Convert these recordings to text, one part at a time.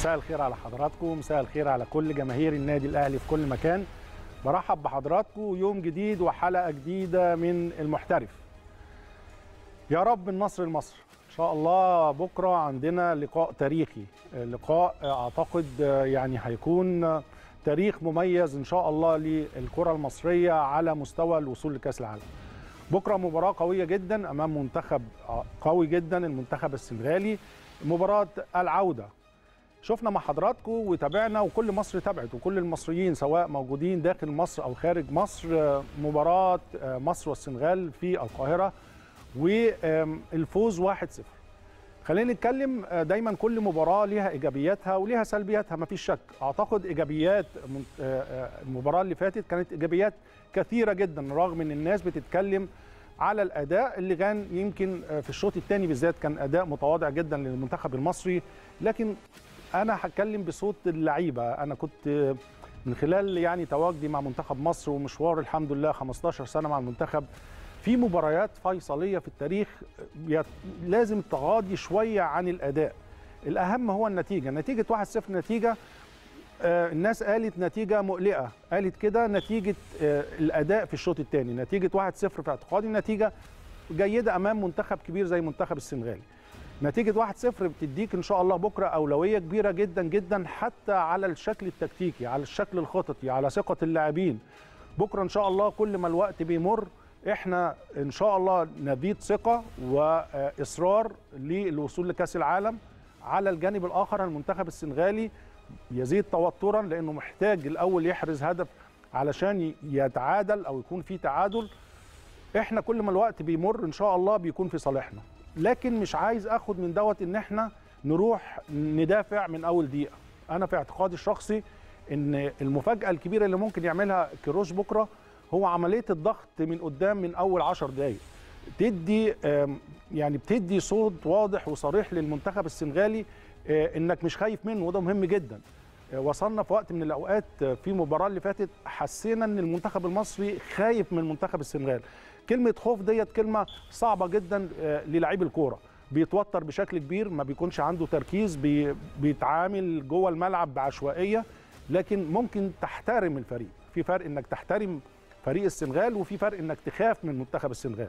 مساء الخير على حضراتكم مساء الخير على كل جماهير النادي الاهلي في كل مكان برحب بحضراتكم يوم جديد وحلقه جديده من المحترف يا رب النصر لمصر ان شاء الله بكره عندنا لقاء تاريخي لقاء اعتقد يعني هيكون تاريخ مميز ان شاء الله للكره المصريه على مستوى الوصول لكاس العالم بكره مباراه قويه جدا امام منتخب قوي جدا المنتخب السنغالي مباراه العوده شفنا مع حضراتكم وتابعنا وكل مصر تابعت وكل المصريين سواء موجودين داخل مصر او خارج مصر مباراه مصر والسنغال في القاهره والفوز 1-0 خلينا نتكلم دايما كل مباراه ليها ايجابياتها وليها سلبياتها ما فيش شك اعتقد ايجابيات المباراه اللي فاتت كانت ايجابيات كثيره جدا رغم ان الناس بتتكلم على الاداء اللي كان يمكن في الشوط الثاني بالذات كان اداء متواضع جدا للمنتخب المصري لكن انا هتكلم بصوت اللعيبه انا كنت من خلال يعني تواجدي مع منتخب مصر ومشوار الحمد لله 15 سنه مع المنتخب في مباريات فيصليه في التاريخ لازم تغاضي شويه عن الاداء الاهم هو النتيجه نتيجه 1-0 نتيجه آه الناس قالت نتيجه مقلقه قالت كده نتيجه آه الاداء في الشوط الثاني نتيجه 1-0 في اعتقادي نتيجه جيده امام منتخب كبير زي منتخب السنغالي نتيجه 1-0 بتديك ان شاء الله بكره اولويه كبيره جدا جدا حتى على الشكل التكتيكي على الشكل الخططي على ثقه اللاعبين بكره ان شاء الله كل ما الوقت بيمر احنا ان شاء الله نزيد ثقه واصرار للوصول لكاس العالم على الجانب الاخر المنتخب السنغالي يزيد توترا لانه محتاج الاول يحرز هدف علشان يتعادل او يكون في تعادل احنا كل ما الوقت بيمر ان شاء الله بيكون في صالحنا لكن مش عايز اخد من دوت ان احنا نروح ندافع من اول دقيقه انا في اعتقادي الشخصي ان المفاجاه الكبيره اللي ممكن يعملها كيروش بكره هو عمليه الضغط من قدام من اول 10 دقائق تدي يعني بتدي صوت واضح وصريح للمنتخب السنغالي انك مش خايف منه وده مهم جدا وصلنا في وقت من الاوقات في المباراه اللي فاتت حسينا ان المنتخب المصري خايف من منتخب السنغال كلمه خوف ديت كلمه صعبه جدا للاعيب الكوره بيتوتر بشكل كبير ما بيكونش عنده تركيز بي بيتعامل جوه الملعب بعشوائيه لكن ممكن تحترم الفريق في فرق انك تحترم فريق السنغال وفي فرق انك تخاف من منتخب السنغال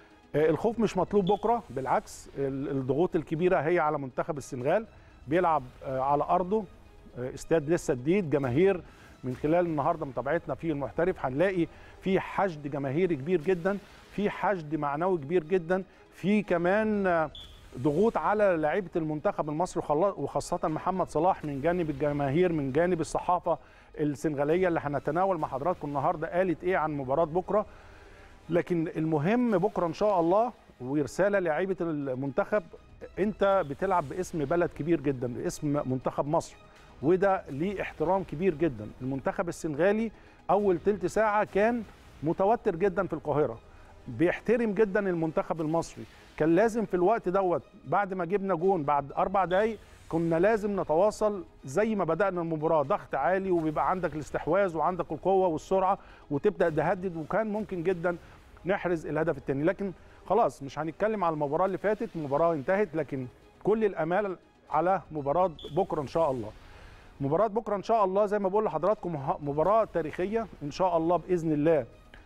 الخوف مش مطلوب بكره بالعكس الضغوط الكبيره هي على منتخب السنغال بيلعب على ارضه استاد لسه جديد جماهير من خلال النهارده متابعتنا في المحترف هنلاقي في حشد جماهيري كبير جدا في حشد معنوي كبير جدا في كمان ضغوط على لعيبه المنتخب المصري وخاصه محمد صلاح من جانب الجماهير من جانب الصحافه السنغاليه اللي هنتناول مع حضراتكم النهارده قالت ايه عن مباراه بكره لكن المهم بكره ان شاء الله ورساله لعيبه المنتخب انت بتلعب باسم بلد كبير جدا باسم منتخب مصر وده ليه احترام كبير جدا المنتخب السنغالي اول تلت ساعه كان متوتر جدا في القاهره بيحترم جدا المنتخب المصري كان لازم في الوقت دوت بعد ما جبنا جون بعد اربع دقايق كنا لازم نتواصل زي ما بدانا المباراه ضغط عالي وبيبقى عندك الاستحواذ وعندك القوه والسرعه وتبدا تهدد وكان ممكن جدا نحرز الهدف الثاني لكن خلاص مش هنتكلم على المباراه اللي فاتت المباراه انتهت لكن كل الامال على مباراه بكره ان شاء الله مباراه بكره ان شاء الله زي ما بقول لحضراتكم مباراه تاريخيه ان شاء الله باذن الله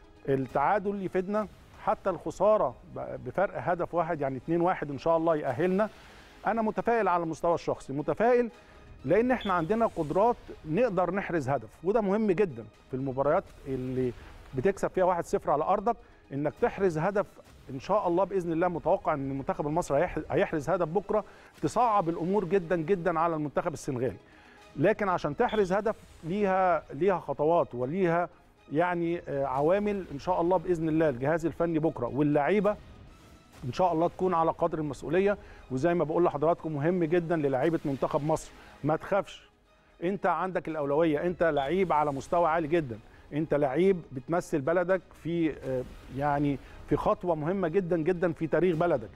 التعادل يفيدنا حتى الخساره بفرق هدف واحد يعني 2 1 ان شاء الله يأهلنا انا متفائل على المستوى الشخصي متفائل لان احنا عندنا قدرات نقدر نحرز هدف وده مهم جدا في المباريات اللي بتكسب فيها 1-0 على ارضك انك تحرز هدف ان شاء الله باذن الله متوقع ان المنتخب المصري هيحرز هدف بكره تصعب الامور جدا جدا على المنتخب السنغالي لكن عشان تحرز هدف ليها ليها خطوات وليها يعني عوامل ان شاء الله باذن الله الجهاز الفني بكره واللعيبه ان شاء الله تكون على قدر المسؤوليه وزي ما بقول لحضراتكم مهم جدا للاعيبه منتخب مصر ما تخافش انت عندك الاولويه انت لعيب على مستوى عالي جدا انت لعيب بتمثل بلدك في يعني في خطوه مهمه جدا جدا في تاريخ بلدك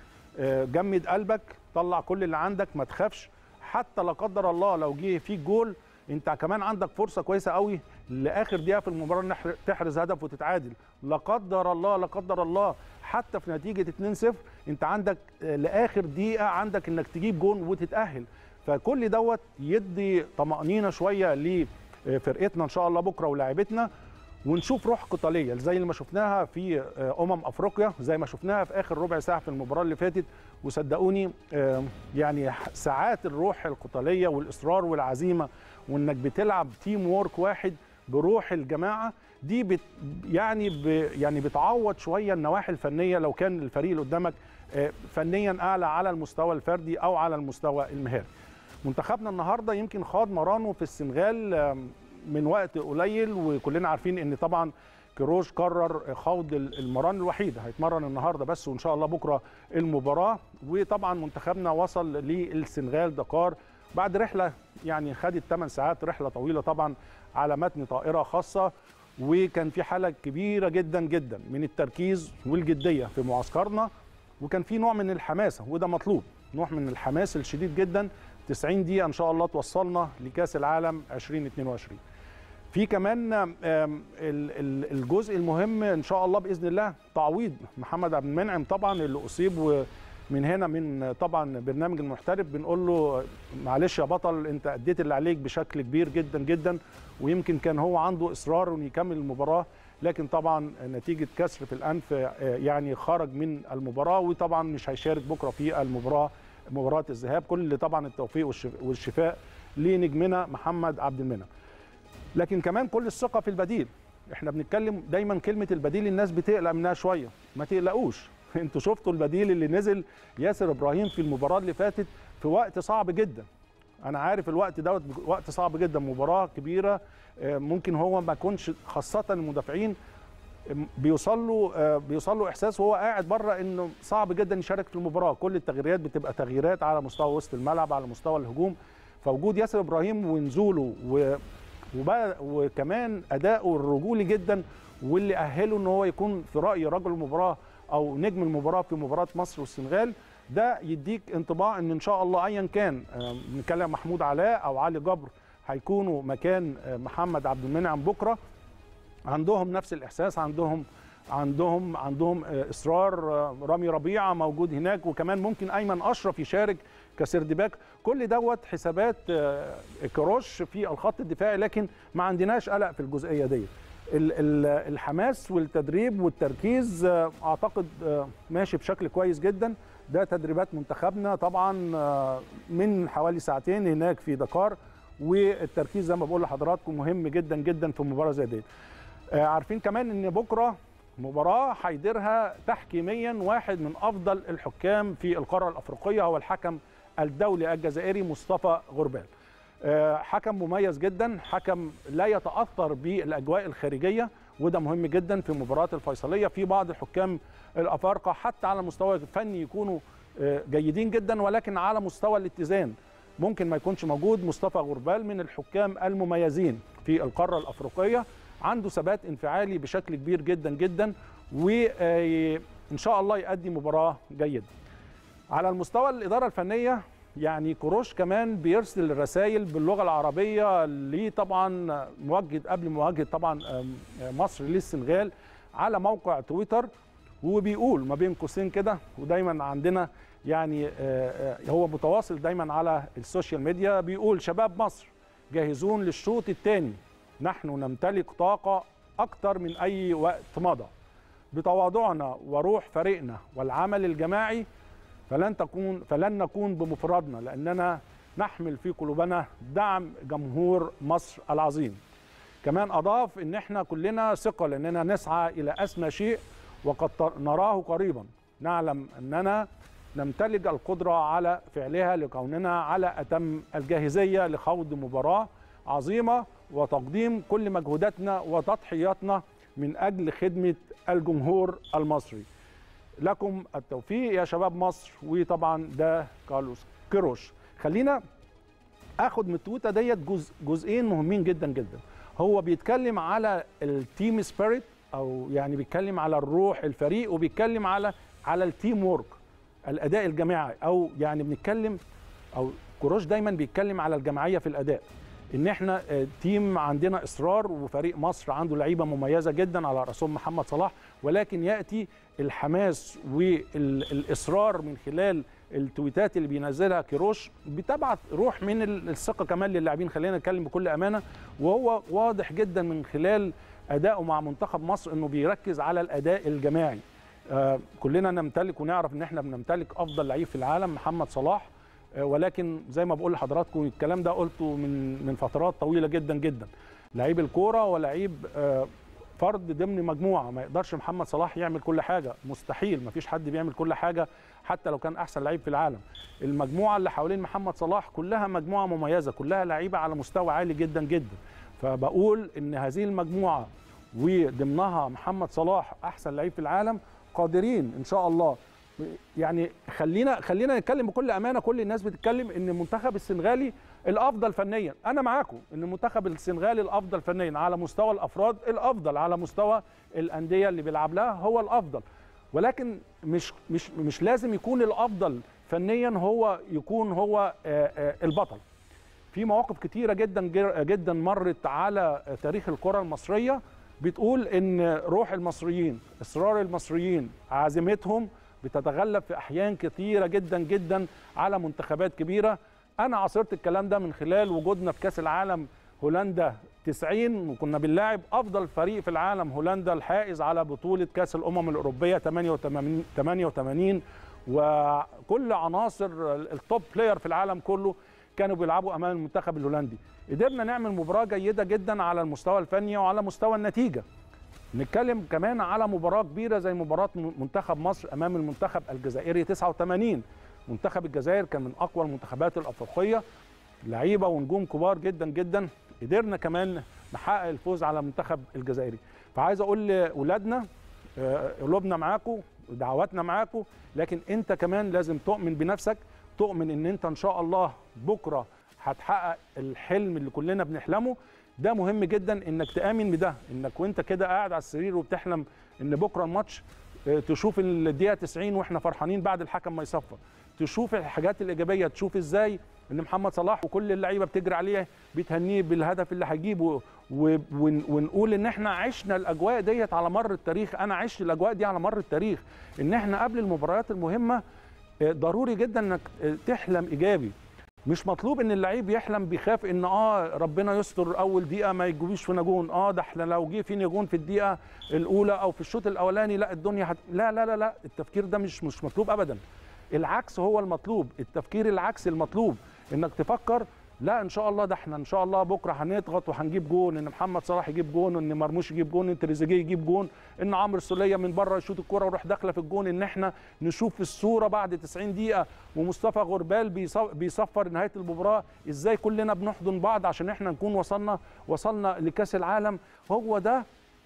جمد قلبك طلع كل اللي عندك ما تخافش حتى لا قدر الله لو جه فيك جول انت كمان عندك فرصه كويسه قوي لاخر دقيقه في المباراه ان تحرز هدف وتتعادل لا قدر الله لا قدر الله حتى في نتيجه 2-0 انت عندك لاخر دقيقه عندك انك تجيب جون وتتاهل فكل دوت يدي طمانينه شويه لفرقتنا ان شاء الله بكره ولاعيبتنا ونشوف روح قتاليه زي اللي ما شفناها في امم افريقيا زي ما شفناها في اخر ربع ساعه في المباراه اللي فاتت وصدقوني يعني ساعات الروح القتاليه والاصرار والعزيمه وانك بتلعب تيم وورك واحد بروح الجماعه دي بت يعني ب يعني بتعوض شويه النواحي الفنيه لو كان الفريق اللي قدامك فنيا اعلى على المستوى الفردي او على المستوى المهاري. منتخبنا النهارده يمكن خاض مرانه في السنغال من وقت قليل وكلنا عارفين ان طبعا كروش قرر خوض المران الوحيد هيتمرن النهارده بس وان شاء الله بكره المباراه وطبعا منتخبنا وصل للسنغال دكار بعد رحله يعني خدت 8 ساعات رحله طويله طبعا على متن طائره خاصه وكان في حاله كبيره جدا جدا من التركيز والجديه في معسكرنا وكان في نوع من الحماسه وده مطلوب نوع من الحماس الشديد جدا 90 دقيقه ان شاء الله توصلنا لكاس العالم 2022 في كمان الجزء المهم ان شاء الله باذن الله تعويض محمد عبد المنعم طبعا اللي اصيب ومن هنا من طبعا برنامج المحترف بنقول له معلش يا بطل انت اديت اللي عليك بشكل كبير جدا جدا ويمكن كان هو عنده اصرار انه يكمل المباراه لكن طبعا نتيجه كسر في الانف يعني خرج من المباراه وطبعا مش هيشارك بكره في المباراه مباراه الذهاب كل طبعا التوفيق والشفاء لنجمنا محمد عبد المنعم لكن كمان كل الثقه في البديل احنا بنتكلم دايما كلمه البديل الناس بتقلق منها شويه ما تقلقوش انتوا شفتوا البديل اللي نزل ياسر ابراهيم في المباراه اللي فاتت في وقت صعب جدا انا عارف الوقت دوت وقت صعب جدا مباراه كبيره ممكن هو ما يكونش خاصه المدافعين بيوصل له بيوصل له احساس وهو قاعد بره انه صعب جدا يشارك في المباراه كل التغييرات بتبقى تغييرات على مستوى وسط الملعب على مستوى الهجوم فوجود ياسر ابراهيم ونزوله و وكمان اداؤه الرجولي جدا واللي اهله ان هو يكون في رايي رجل المباراه او نجم المباراه في مباراه مصر والسنغال ده يديك انطباع ان ان شاء الله ايا كان بنتكلم محمود علاء او علي جبر هيكونوا مكان محمد عبد المنعم بكره عندهم نفس الاحساس عندهم عندهم عندهم اصرار رامي ربيعه موجود هناك وكمان ممكن ايمن اشرف يشارك كسيرد باك كل دوت حسابات كروش في الخط الدفاعي لكن ما عندناش قلق في الجزئيه دي الحماس والتدريب والتركيز اعتقد ماشي بشكل كويس جدا ده تدريبات منتخبنا طبعا من حوالي ساعتين هناك في دكار والتركيز زي ما بقول لحضراتكم مهم جدا جدا في مباراه زي دي عارفين كمان ان بكره مباراه هيديرها تحكيميا واحد من افضل الحكام في القاره الافريقيه هو الحكم الدولي الجزائري مصطفى غربال حكم مميز جدا حكم لا يتاثر بالاجواء الخارجيه وده مهم جدا في مباريات الفيصليه في بعض الحكام الافارقه حتى على المستوى الفني يكونوا جيدين جدا ولكن على مستوى الاتزان ممكن ما يكونش موجود مصطفى غربال من الحكام المميزين في القاره الافريقيه عنده ثبات انفعالي بشكل كبير جدا جدا وان شاء الله يؤدي مباراه جيده على المستوى الاداره الفنيه يعني كروش كمان بيرسل رسائل باللغه العربيه ليه طبعا موجه قبل مواجهه طبعا مصر للسنغال على موقع تويتر وبيقول ما بين قوسين كده ودايما عندنا يعني هو متواصل دايما على السوشيال ميديا بيقول شباب مصر جاهزون للشوط الثاني نحن نمتلك طاقه اكثر من اي وقت مضى بتواضعنا وروح فريقنا والعمل الجماعي فلن تكون فلن نكون بمفردنا لاننا نحمل في قلوبنا دعم جمهور مصر العظيم. كمان اضاف ان احنا كلنا ثقه لاننا نسعى الى اسمى شيء وقد نراه قريبا. نعلم اننا نمتلك القدره على فعلها لكوننا على اتم الجاهزيه لخوض مباراه عظيمه وتقديم كل مجهوداتنا وتضحياتنا من اجل خدمه الجمهور المصري. لكم التوفيق يا شباب مصر وطبعا ده كارلوس كيروش خلينا اخد من التويته ديت جزء جزئين مهمين جدا جدا هو بيتكلم على التيم سبيريت او يعني بيتكلم على الروح الفريق وبيتكلم على على التيم وورك الاداء الجماعي او يعني بنتكلم او كروش دايما بيتكلم على الجماعيه في الاداء ان احنا آه، تيم عندنا اصرار وفريق مصر عنده لعيبه مميزه جدا على راسهم محمد صلاح ولكن ياتي الحماس والاصرار من خلال التويتات اللي بينزلها كيروش بتبعت روح من ال- الثقه كمان للاعبين خلينا نتكلم بكل امانه وهو واضح جدا من خلال ادائه مع منتخب مصر انه بيركز على الاداء الجماعي آه، كلنا نمتلك ونعرف ان احنا بنمتلك افضل لعيب في العالم محمد صلاح آه، ولكن زي ما بقول لحضراتكم الكلام ده قلته من من فترات طويله جدا جدا لعيب الكوره ولعيب آه، فرد ضمن مجموعه ما يقدرش محمد صلاح يعمل كل حاجه مستحيل ما فيش حد بيعمل كل حاجه حتى لو كان احسن لعيب في العالم المجموعه اللي حوالين محمد صلاح كلها مجموعه مميزه كلها لعيبه على مستوى عالي جدا جدا فبقول ان هذه المجموعه وضمنها محمد صلاح احسن لعيب في العالم قادرين ان شاء الله يعني خلينا خلينا نتكلم بكل امانه كل الناس بتتكلم ان المنتخب السنغالي الافضل فنيا انا معاكم ان المنتخب السنغالي الافضل فنيا على مستوى الافراد الافضل على مستوى الانديه اللي بيلعب لها هو الافضل ولكن مش مش مش لازم يكون الافضل فنيا هو يكون هو آه، آه، البطل في مواقف كتيره جدا جر- جدا مرت على تاريخ الكره المصريه بتقول ان روح المصريين اصرار المصريين عزيمتهم بتتغلب في احيان كتيره جدا جدا على منتخبات كبيره انا عاصرت الكلام ده من خلال وجودنا في كاس العالم هولندا 90 وكنا بنلاعب افضل فريق في العالم هولندا الحائز على بطوله كاس الامم الاوروبيه 88 88 وكل عناصر التوب بلاير في العالم كله كانوا بيلعبوا امام المنتخب الهولندي قدرنا نعمل مباراه جيده جدا على المستوى الفني وعلى مستوى النتيجه نتكلم كمان على مباراه كبيره زي مباراه منتخب مصر امام المنتخب الجزائري 89 منتخب الجزائر كان من اقوى المنتخبات الافريقيه لعيبه ونجوم كبار جدا جدا قدرنا كمان نحقق الفوز على المنتخب الجزائري فعايز اقول لاولادنا آه، قلوبنا معاكم ودعواتنا معاكم لكن انت كمان لازم تؤمن بنفسك تؤمن ان انت ان شاء الله بكره هتحقق الحلم اللي كلنا بنحلمه ده مهم جدا انك تامن بده انك وانت كده قاعد على السرير وبتحلم ان بكره الماتش آه، تشوف الدقيقه 90 واحنا فرحانين بعد الحكم ما يصفر تشوف الحاجات الايجابيه تشوف ازاي ان محمد صلاح وكل اللعيبه بتجري عليه بتهنيه بالهدف اللي هيجيبه و- ون- ونقول ان احنا عشنا الاجواء ديت على مر التاريخ انا عشت الاجواء دي على مر التاريخ ان احنا قبل المباريات المهمه آه، ضروري جدا انك آه، تحلم ايجابي مش مطلوب ان اللعيب يحلم بيخاف ان اه ربنا يستر اول دقيقه ما يجيبوش فينا جون اه ده احنا لو جه فينا جون في الدقيقه الاولى او في الشوط الاولاني لا الدنيا هت... لا لا لا لا التفكير ده مش مش مطلوب ابدا العكس هو المطلوب التفكير العكسي المطلوب انك تفكر لا ان شاء الله ده احنا ان شاء الله بكره هنضغط وهنجيب جون ان محمد صلاح يجيب جون ان مرموش يجيب جون ان تريزيجيه يجيب جون ان عمرو السوليه من بره يشوط الكره ويروح داخله في الجون ان احنا نشوف الصوره بعد 90 دقيقه ومصطفى غربال بيص- بيصفر نهايه المباراه ازاي كلنا بنحضن بعض عشان احنا نكون وصلنا وصلنا لكاس العالم هو ده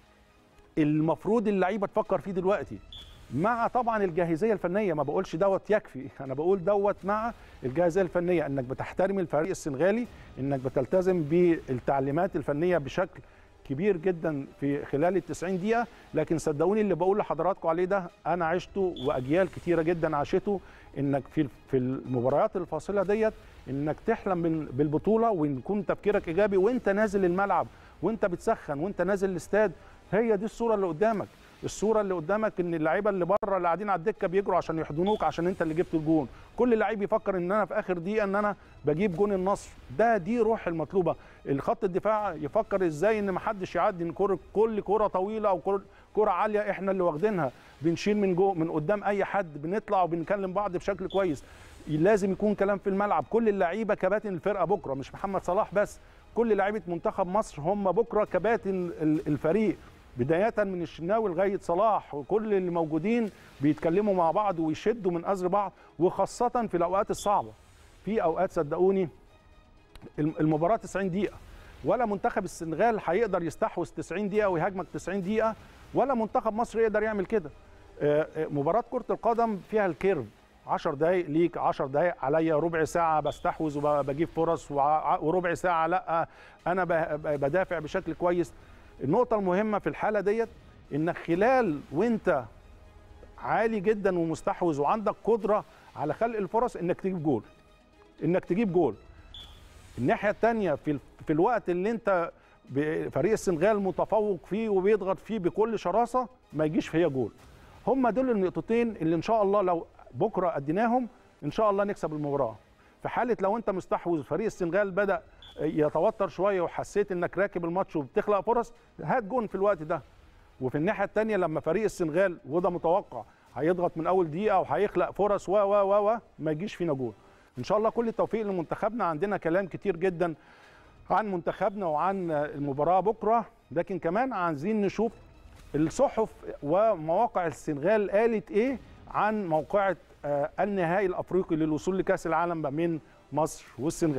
المفروض اللعيبه تفكر فيه دلوقتي مع طبعا الجاهزيه الفنيه ما بقولش دوت يكفي انا بقول دوت مع الجاهزيه الفنيه انك بتحترم الفريق السنغالي انك بتلتزم بالتعليمات الفنيه بشكل كبير جدا في خلال ال 90 دقيقه لكن صدقوني اللي بقول لحضراتكم عليه ده انا عشته واجيال كتيره جدا عاشته انك في في المباريات الفاصله ديت انك تحلم بال- بالبطوله ويكون تفكيرك ايجابي وانت نازل الملعب وانت بتسخن وانت نازل الاستاد هي دي الصوره اللي قدامك الصوره اللي قدامك ان اللعيبه اللي بره اللي قاعدين على الدكه بيجروا عشان يحضنوك عشان انت اللي جبت الجون كل لعيب يفكر ان انا في اخر دقيقه ان انا بجيب جون النصر ده دي روح المطلوبه الخط الدفاع يفكر ازاي ان ما حدش يعدي ان كرة كل كره طويله او كرة- كره عاليه احنا اللي واخدينها بنشيل من جو من قدام اي حد بنطلع وبنكلم بعض بشكل كويس لازم يكون كلام في الملعب كل اللعيبه كباتن الفرقه بكره مش محمد صلاح بس كل لعيبه منتخب مصر هم بكره كباتن ال- الفريق بداية من الشناوي لغاية صلاح وكل اللي موجودين بيتكلموا مع بعض ويشدوا من أزر بعض وخاصة في الأوقات الصعبة في أوقات صدقوني الم- المباراة 90 دقيقة ولا منتخب السنغال هيقدر يستحوذ 90 دقيقة ويهاجمك 90 دقيقة ولا منتخب مصر يقدر يعمل كده آه، آه، مباراة كرة القدم فيها الكيرف 10 دقايق ليك 10 دقايق عليا ربع ساعة بستحوذ وبجيب فرص وع- وربع ساعة لا أنا ب- ب- بدافع بشكل كويس النقطة المهمة في الحالة ديت إنك خلال وأنت عالي جدا ومستحوذ وعندك قدرة على خلق الفرص إنك تجيب جول إنك تجيب جول الناحيه الثانيه في في الوقت اللي انت فريق السنغال متفوق فيه وبيضغط فيه بكل شراسه ما يجيش فيها جول هم دول النقطتين اللي ان شاء الله لو بكره اديناهم ان شاء الله نكسب المباراه في حاله لو انت مستحوذ فريق السنغال بدا يتوتر شويه وحسيت انك راكب الماتش وبتخلق فرص هات جون في الوقت ده وفي الناحيه الثانيه لما فريق السنغال وده متوقع هيضغط من اول دقيقه وهيخلق فرص و و و و ما يجيش فينا جول ان شاء الله كل التوفيق لمنتخبنا عندنا كلام كتير جدا عن منتخبنا وعن المباراه بكره لكن كمان عايزين نشوف الصحف ومواقع السنغال قالت ايه عن موقعة النهائي الافريقي للوصول لكاس العالم ما بين مصر والسنغال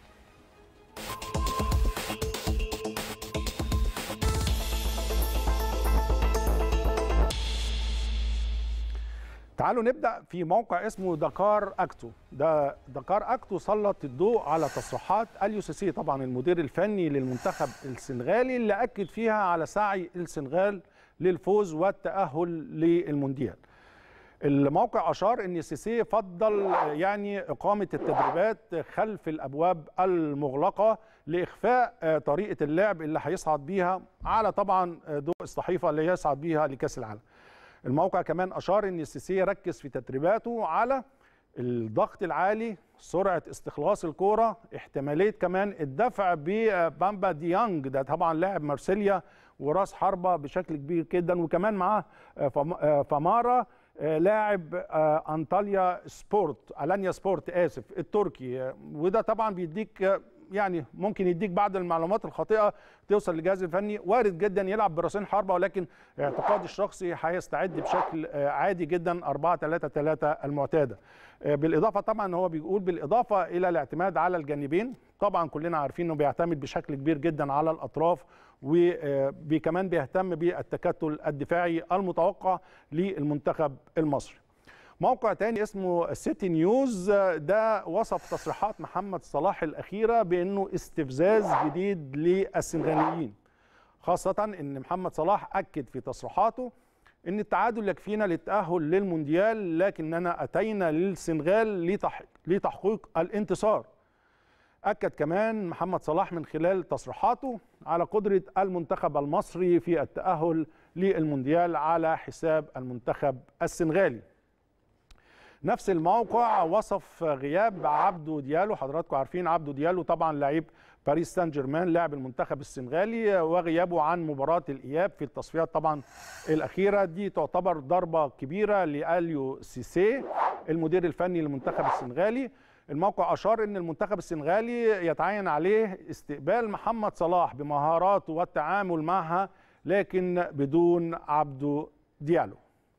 تعالوا نبدا في موقع اسمه دكار اكتو ده دكار اكتو سلط الضوء على تصريحات اليو سيسي طبعا المدير الفني للمنتخب السنغالي اللي اكد فيها على سعي السنغال للفوز والتاهل للمونديال الموقع اشار ان سيسي فضل يعني اقامه التدريبات خلف الابواب المغلقه لاخفاء طريقه اللعب اللي هيصعد بيها على طبعا ضوء الصحيفه اللي يصعد بيها لكاس العالم الموقع كمان اشار ان السيسي ركز في تدريباته على الضغط العالي سرعه استخلاص الكوره احتماليه كمان الدفع ببامبا ديانج ده طبعا لاعب مارسيليا وراس حربه بشكل كبير جدا وكمان معاه فمارا لاعب انطاليا سبورت الانيا سبورت اسف التركي وده طبعا بيديك يعني ممكن يديك بعض المعلومات الخاطئه توصل للجهاز الفني وارد جدا يلعب براسين حربه ولكن اعتقادي الشخصي هيستعد بشكل عادي جدا 4 3 3 المعتاده بالاضافه طبعا هو بيقول بالاضافه الى الاعتماد على الجانبين طبعا كلنا عارفين انه بيعتمد بشكل كبير جدا على الاطراف وكمان بيهتم بالتكتل الدفاعي المتوقع للمنتخب المصري موقع تاني اسمه سيتي نيوز ده وصف تصريحات محمد صلاح الأخيرة بأنه استفزاز جديد للسنغاليين خاصة أن محمد صلاح أكد في تصريحاته أن التعادل يكفينا للتأهل للمونديال لكننا أتينا للسنغال لتحقيق الانتصار أكد كمان محمد صلاح من خلال تصريحاته على قدرة المنتخب المصري في التأهل للمونديال على حساب المنتخب السنغالي نفس الموقع وصف غياب عبدو ديالو حضراتكم عارفين عبدو ديالو طبعا لعيب باريس سان جيرمان لاعب المنتخب السنغالي وغيابه عن مباراة الإياب في التصفيات طبعا الأخيرة دي تعتبر ضربة كبيرة لأليو سيسي المدير الفني للمنتخب السنغالي الموقع أشار أن المنتخب السنغالي يتعين عليه استقبال محمد صلاح بمهاراته والتعامل معها لكن بدون عبدو ديالو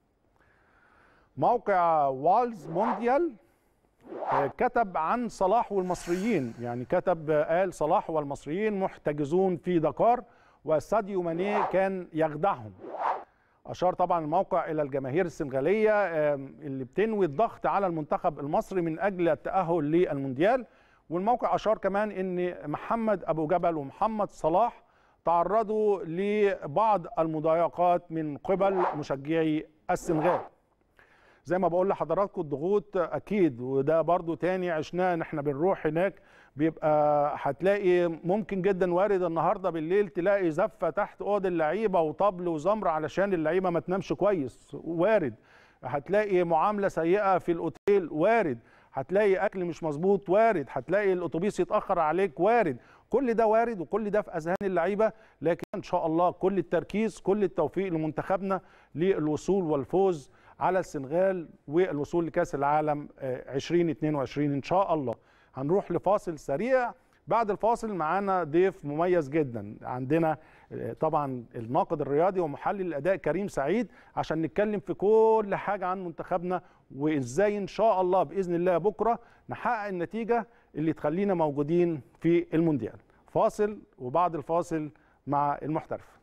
موقع والز مونديال كتب عن صلاح والمصريين يعني كتب قال صلاح والمصريين محتجزون في دكار وساديو ماني كان يخدعهم أشار طبعا الموقع إلى الجماهير السنغالية اللي بتنوي الضغط على المنتخب المصري من أجل التأهل للمونديال والموقع أشار كمان أن محمد أبو جبل ومحمد صلاح تعرضوا لبعض المضايقات من قبل مشجعي السنغال زي ما بقول لحضراتكم الضغوط اكيد وده برضو تاني عشناه ان احنا بنروح هناك بيبقى هتلاقي ممكن جدا وارد النهارده بالليل تلاقي زفه تحت اوض اللعيبه وطبل وزمر علشان اللعيبه ما تنامش كويس وارد هتلاقي معامله سيئه في الاوتيل وارد هتلاقي اكل مش مظبوط وارد هتلاقي الاتوبيس يتاخر عليك وارد كل ده وارد وكل ده في اذهان اللعيبه لكن ان شاء الله كل التركيز كل التوفيق لمنتخبنا للوصول والفوز على السنغال والوصول لكاس العالم 2022 ان شاء الله هنروح لفاصل سريع بعد الفاصل معانا ضيف مميز جدا عندنا طبعا الناقد الرياضي ومحلل الاداء كريم سعيد عشان نتكلم في كل حاجه عن منتخبنا وازاي ان شاء الله باذن الله بكره نحقق النتيجه اللي تخلينا موجودين في المونديال فاصل وبعد الفاصل مع المحترف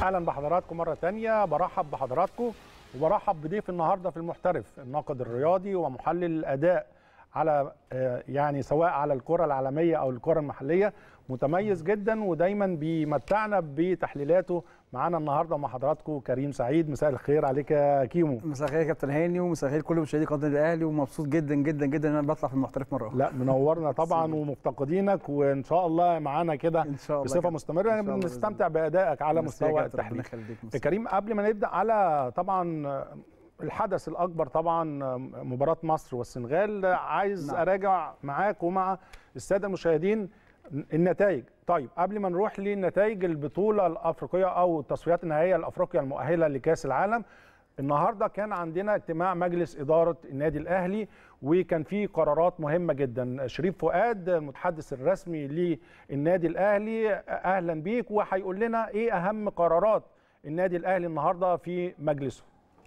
اهلا بحضراتكم مره تانية برحب بحضراتكم وبرحب بضيف النهارده في المحترف الناقد الرياضي ومحلل الاداء على آه، يعني سواء على الكره العالميه او الكره المحليه متميز جدا ودايما بيمتعنا بتحليلاته معانا النهارده مع حضراتكم كريم سعيد مساء الخير عليك يا كيمو مساء الخير يا كابتن هاني ومساء الخير لكل مشاهدي قناه الاهلي ومبسوط جدا جدا جدا ان انا بطلع في المحترف مره اخرى لا منورنا طبعا ومفتقدينك وان شاء الله معانا كده ان شاء الله بصفه كابتن. مستمره إن شاء الله بنستمتع بادائك على ميرسي يا مستوى كابتن، ربنا التحليل يخليك، يا ميرسي. كريم قبل ما نبدا على طبعا الحدث الاكبر طبعا مباراه مصر والسنغال عايز نعم. اراجع معاك ومع الساده المشاهدين النتائج طيب قبل ما نروح لنتائج البطوله الافريقيه او التصفيات النهائيه الافريقيه المؤهله لكاس العالم النهارده كان عندنا اجتماع مجلس اداره النادي الاهلي وكان فيه قرارات مهمه جدا شريف فؤاد المتحدث الرسمي للنادي الاهلي اهلا بيك وهيقول لنا ايه اهم قرارات النادي الاهلي النهارده في مجلسه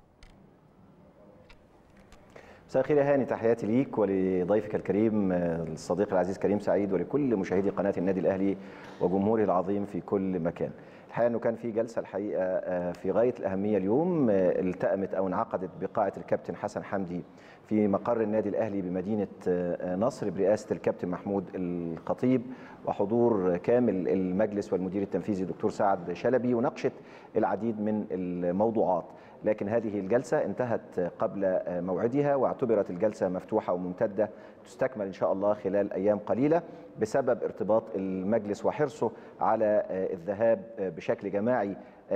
مساء الخير يا هاني تحياتي ليك ولضيفك الكريم آه، الصديق العزيز كريم سعيد ولكل مشاهدي قناه النادي الاهلي وجمهوره العظيم في كل مكان. الحقيقه انه كان في جلسه الحقيقه آه، في غايه الاهميه اليوم آه، التأمت او انعقدت بقاعه الكابتن حسن حمدي في مقر النادي الاهلي بمدينه آه، نصر برئاسه الكابتن محمود الخطيب وحضور كامل المجلس والمدير التنفيذي دكتور سعد شلبي وناقشت العديد من الموضوعات. لكن هذه الجلسة انتهت قبل موعدها واعتبرت الجلسة مفتوحة وممتدة تستكمل إن شاء الله خلال أيام قليلة بسبب ارتباط المجلس وحرصه على الذهاب بشكل جماعي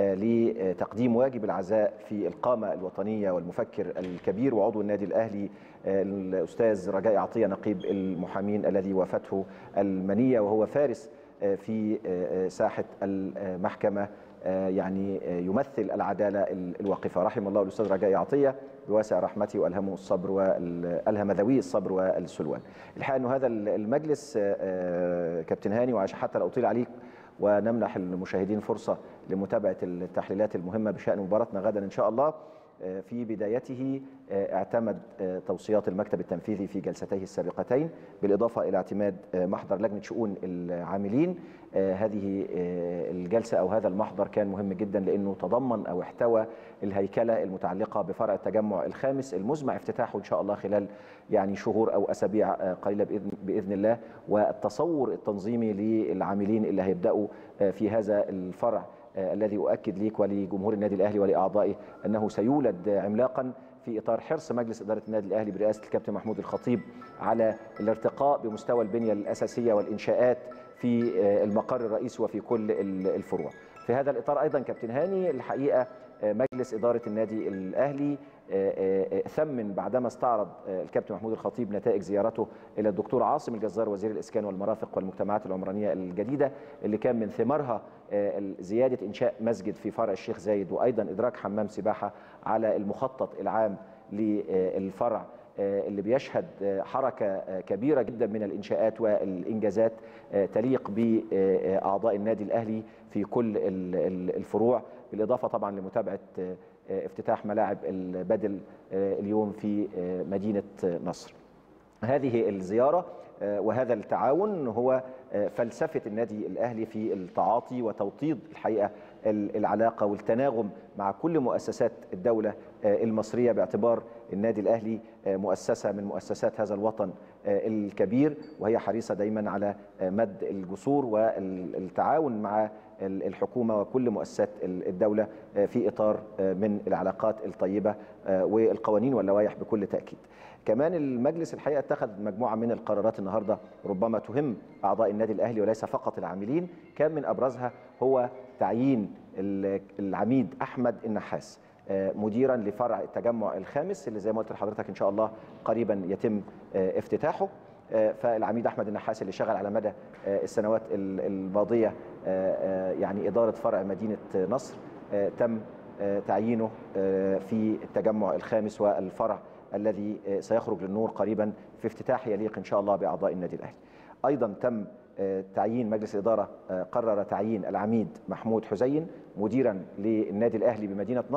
لتقديم واجب العزاء في القامة الوطنية والمفكر الكبير وعضو النادي الأهلي الأستاذ رجاء عطية نقيب المحامين الذي وافته المنية وهو فارس في ساحة المحكمة يعني يمثل العدالة الواقفة رحم الله الأستاذ رجاء عطية بواسع رحمته وألهمه الصبر وألهم ذوي الصبر والسلوان الحقيقة أنه هذا المجلس كابتن هاني وعشان حتى لا أطيل عليك ونمنح المشاهدين فرصة لمتابعة التحليلات المهمة بشأن مباراتنا غدا إن شاء الله في بدايته اعتمد توصيات المكتب التنفيذي في جلستيه السابقتين بالإضافة إلى اعتماد محضر لجنة شؤون العاملين هذه الجلسة أو هذا المحضر كان مهم جدا لأنه تضمن أو احتوى الهيكلة المتعلقة بفرع التجمع الخامس المزمع افتتاحه إن شاء الله خلال يعني شهور أو أسابيع قليلة بإذن, بإذن الله والتصور التنظيمي للعاملين اللي هيبدأوا في هذا الفرع الذي أؤكد ليك ولجمهور النادي الأهلي ولأعضائه أنه سيولد عملاقا في إطار حرص مجلس إدارة النادي الأهلي برئاسة الكابتن محمود الخطيب على الارتقاء بمستوى البنية الأساسية والإنشاءات في المقر الرئيسي وفي كل الفروع في هذا الإطار أيضا كابتن هاني الحقيقة مجلس إدارة النادي الأهلي ثمن بعدما استعرض الكابتن محمود الخطيب نتائج زيارته الى الدكتور عاصم الجزار وزير الاسكان والمرافق والمجتمعات العمرانيه الجديده اللي كان من ثمارها زياده انشاء مسجد في فرع الشيخ زايد وايضا ادراك حمام سباحه على المخطط العام للفرع اللي بيشهد حركة كبيرة جدا من الإنشاءات والإنجازات تليق بأعضاء النادي الأهلي في كل الفروع بالإضافة طبعا لمتابعة افتتاح ملاعب البدل اليوم في مدينة نصر هذه الزيارة وهذا التعاون هو فلسفة النادي الأهلي في التعاطي وتوطيد الحقيقة العلاقة والتناغم مع كل مؤسسات الدولة المصرية باعتبار النادي الأهلي مؤسسة من مؤسسات هذا الوطن الكبير وهي حريصة دايما على مد الجسور والتعاون مع الحكومة وكل مؤسسات الدولة في إطار من العلاقات الطيبة والقوانين واللوائح بكل تأكيد كمان المجلس الحقيقة اتخذ مجموعة من القرارات النهاردة ربما تهم أعضاء النادي الأهلي وليس فقط العاملين كان من أبرزها هو تعيين العميد أحمد النحاس مديرا لفرع التجمع الخامس اللي زي ما قلت لحضرتك ان شاء الله قريبا يتم افتتاحه فالعميد احمد النحاس اللي شغل على مدى السنوات الماضيه يعني اداره فرع مدينه نصر تم تعيينه في التجمع الخامس والفرع الذي سيخرج للنور قريبا في افتتاح يليق ان شاء الله باعضاء النادي الاهلي. ايضا تم تعيين مجلس الاداره قرر تعيين العميد محمود حسين مديرا للنادي الاهلي بمدينه نصر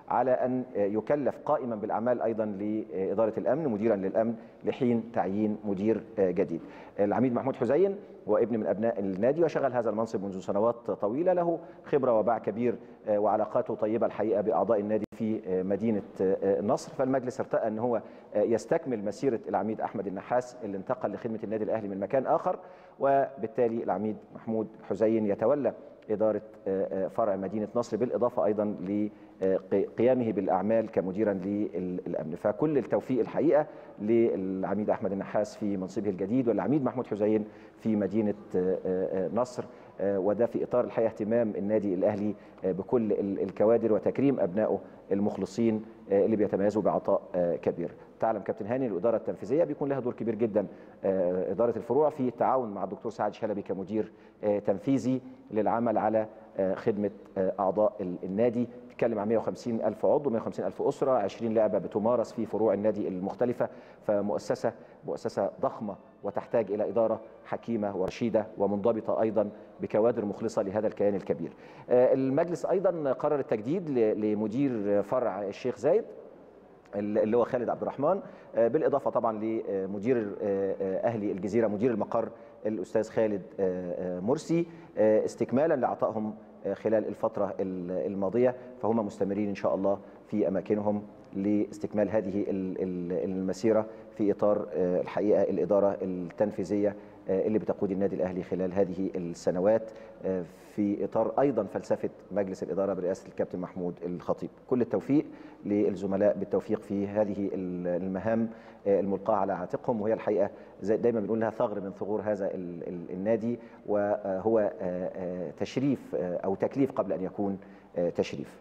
على ان يكلف قائما بالاعمال ايضا لاداره الامن مديرا للامن لحين تعيين مدير جديد. العميد محمود حسين وابن من ابناء النادي وشغل هذا المنصب منذ سنوات طويله له خبره وباع كبير وعلاقاته طيبه الحقيقه باعضاء النادي في مدينه النصر فالمجلس ارتأى ان هو يستكمل مسيره العميد احمد النحاس اللي انتقل لخدمه النادي الاهلي من مكان اخر وبالتالي العميد محمود حسين يتولى إدارة فرع مدينة نصر بالإضافة أيضا لقيامه بالأعمال كمديرا للأمن فكل التوفيق الحقيقة للعميد أحمد النحاس في منصبه الجديد والعميد محمود حسين في مدينة نصر وده في إطار الحقيقة اهتمام النادي الأهلي بكل الكوادر وتكريم أبنائه المخلصين اللي بيتميزوا بعطاء كبير تعلم كابتن هاني الإدارة التنفيذية بيكون لها دور كبير جدا إدارة الفروع في التعاون مع الدكتور سعد شلبي كمدير تنفيذي للعمل على خدمة أعضاء النادي بيتكلم عن 150 ألف عضو 150 ألف أسرة 20 لعبة بتمارس في فروع النادي المختلفة فمؤسسة مؤسسة ضخمة وتحتاج إلى إدارة حكيمة ورشيدة ومنضبطة أيضا بكوادر مخلصة لهذا الكيان الكبير المجلس أيضا قرر التجديد لمدير فرع الشيخ زايد اللي هو خالد عبد الرحمن بالاضافه طبعا لمدير اهلي الجزيره مدير المقر الاستاذ خالد مرسي استكمالا لعطائهم خلال الفتره الماضيه فهم مستمرين ان شاء الله في اماكنهم لاستكمال هذه المسيره في اطار الحقيقه الاداره التنفيذيه اللي بتقود النادي الاهلي خلال هذه السنوات في اطار ايضا فلسفه مجلس الاداره برئاسه الكابتن محمود الخطيب كل التوفيق للزملاء بالتوفيق في هذه المهام الملقاه على عاتقهم وهي الحقيقه زي دايما بنقول لها ثغر من ثغور هذا النادي وهو تشريف او تكليف قبل ان يكون تشريف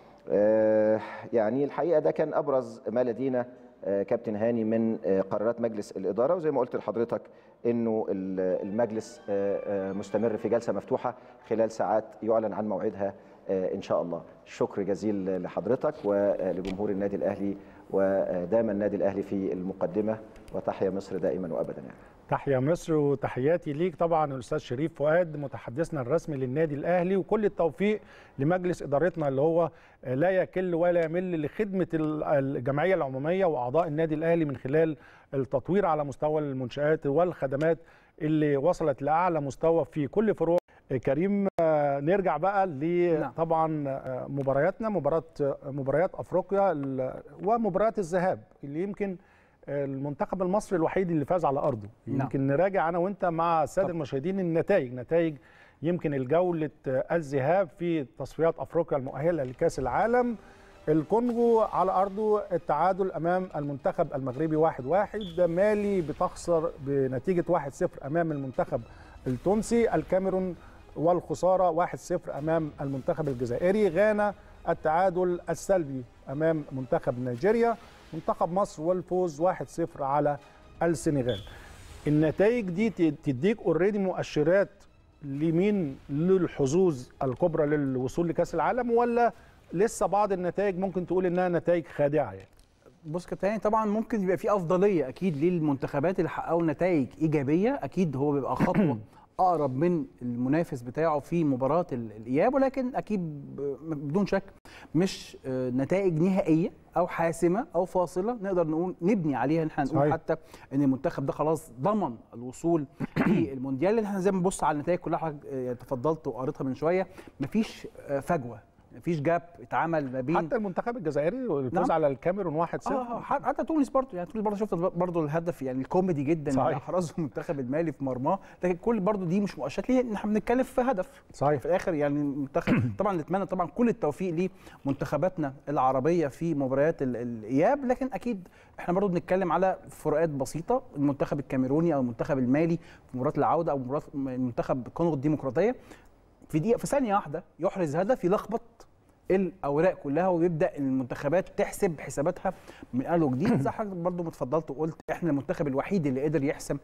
يعني الحقيقه ده كان ابرز ما لدينا كابتن هاني من قرارات مجلس الاداره وزي ما قلت لحضرتك انه المجلس مستمر في جلسه مفتوحه خلال ساعات يعلن عن موعدها ان شاء الله شكر جزيل لحضرتك ولجمهور النادي الاهلي ودائما النادي الاهلي في المقدمه وتحيا مصر دائما وابدا يعني. تحيا مصر وتحياتي ليك طبعا الاستاذ شريف فؤاد متحدثنا الرسمي للنادي الاهلي وكل التوفيق لمجلس ادارتنا اللي هو لا يكل ولا يمل لخدمه الجمعيه العموميه واعضاء النادي الاهلي من خلال التطوير على مستوى المنشات والخدمات اللي وصلت لاعلى مستوى في كل فروع كريم نرجع بقى ل طبعا مبارياتنا مباراه مباريات افريقيا ومباريات الذهاب اللي يمكن المنتخب المصري الوحيد اللي فاز على ارضه يمكن نراجع انا وانت مع الساده المشاهدين النتائج نتائج يمكن الجوله الذهاب في تصفيات افريقيا المؤهله لكاس العالم الكونغو على ارضه التعادل امام المنتخب المغربي 1-1 واحد واحد. مالي بتخسر بنتيجه 1-0 امام المنتخب التونسي الكاميرون والخساره 1-0 امام المنتخب الجزائري غانا التعادل السلبي امام منتخب نيجيريا منتخب مصر والفوز 1-0 على السنغال النتائج دي تديك اوريدي مؤشرات لمين للحظوظ الكبرى للوصول لكاس العالم ولا لسه بعض النتائج ممكن تقول انها نتائج خادعه يعني بص كابتن طبعا ممكن يبقى في افضليه اكيد للمنتخبات اللي حققوا نتائج ايجابيه اكيد هو بيبقى خطوه اقرب من المنافس بتاعه في مباراه الاياب ولكن اكيد بدون شك مش نتائج نهائيه او حاسمه او فاصله نقدر نقول نبني عليها ان احنا نقول صحيح. حتى ان المنتخب ده خلاص ضمن الوصول للمونديال لان احنا زي ما بنبص على النتائج كلها حضرتك تفضلت وقريتها من شويه مفيش فجوه مفيش جاب اتعمل ما بين حتى المنتخب الجزائري الفوز نعم. على الكاميرون 1-0 اه حتى تونس برضه يعني تونس برضه شفت برضه الهدف يعني الكوميدي جدا صحيح. اللي احرزه المنتخب المالي في مرماه لكن كل برضه دي مش مؤشرات ليه ان احنا بنتكلم في هدف صحيح في الاخر يعني المنتخب طبعا نتمنى طبعا كل التوفيق لمنتخباتنا العربيه في مباريات الاياب لكن اكيد احنا برضه بنتكلم على فروقات بسيطه المنتخب الكاميروني او المنتخب المالي في مباراه العوده او مباراه المنتخب الكونغو الديمقراطيه في دقيقه في ثانيه واحده يحرز هدف يلخبط الاوراق كلها ويبدا المنتخبات تحسب حساباتها من اول وجديد زي حضرتك برضه ما اتفضلت وقلت احنا المنتخب الوحيد اللي قدر يحسم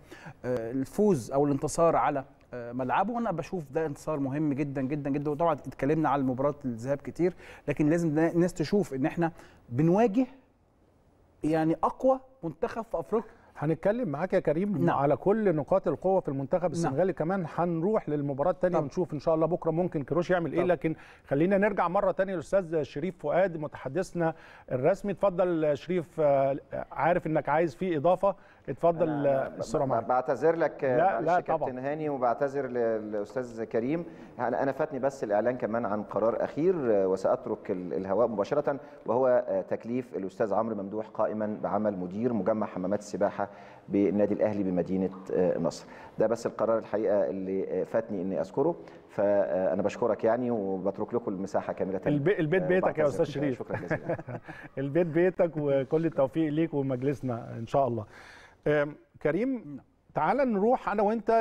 الفوز او الانتصار على ملعبه وانا بشوف ده انتصار مهم جدا جدا جدا وطبعا اتكلمنا على مباراه الذهاب كتير لكن لازم الناس تشوف ان احنا بنواجه يعني اقوى منتخب في افريقيا هنتكلم معاك يا كريم نعم. على كل نقاط القوه في المنتخب نعم. السنغالي كمان هنروح للمباراه الثانيه طبعا. ونشوف ان شاء الله بكره ممكن كروش يعمل ايه طبعا. لكن خلينا نرجع مره ثانيه للاستاذ شريف فؤاد متحدثنا الرسمي اتفضل شريف آه، عارف انك عايز فيه اضافه اتفضل أنا آه، الصوره ب- معاك بعتذر لك لا، معلش لا، كابتن طبعا. هاني وبعتذر للاستاذ كريم انا أنا فاتني بس الاعلان كمان عن قرار اخير آه، وساترك ال- الهواء مباشره وهو آه، تكليف الاستاذ عمرو ممدوح قائما بعمل مدير مجمع حمامات السباحه بالنادي الاهلي بمدينه آه، نصر ده بس القرار الحقيقه اللي آه، فاتني اني اذكره فانا بشكرك يعني وبترك لكم المساحه كامله البي- البيت آه، بيتك يا وبعتذر. أستاذ شريف. شكرا جزيلا البيت بيتك وكل التوفيق ليك ومجلسنا ان شاء الله آم، كريم تعال نروح انا وانت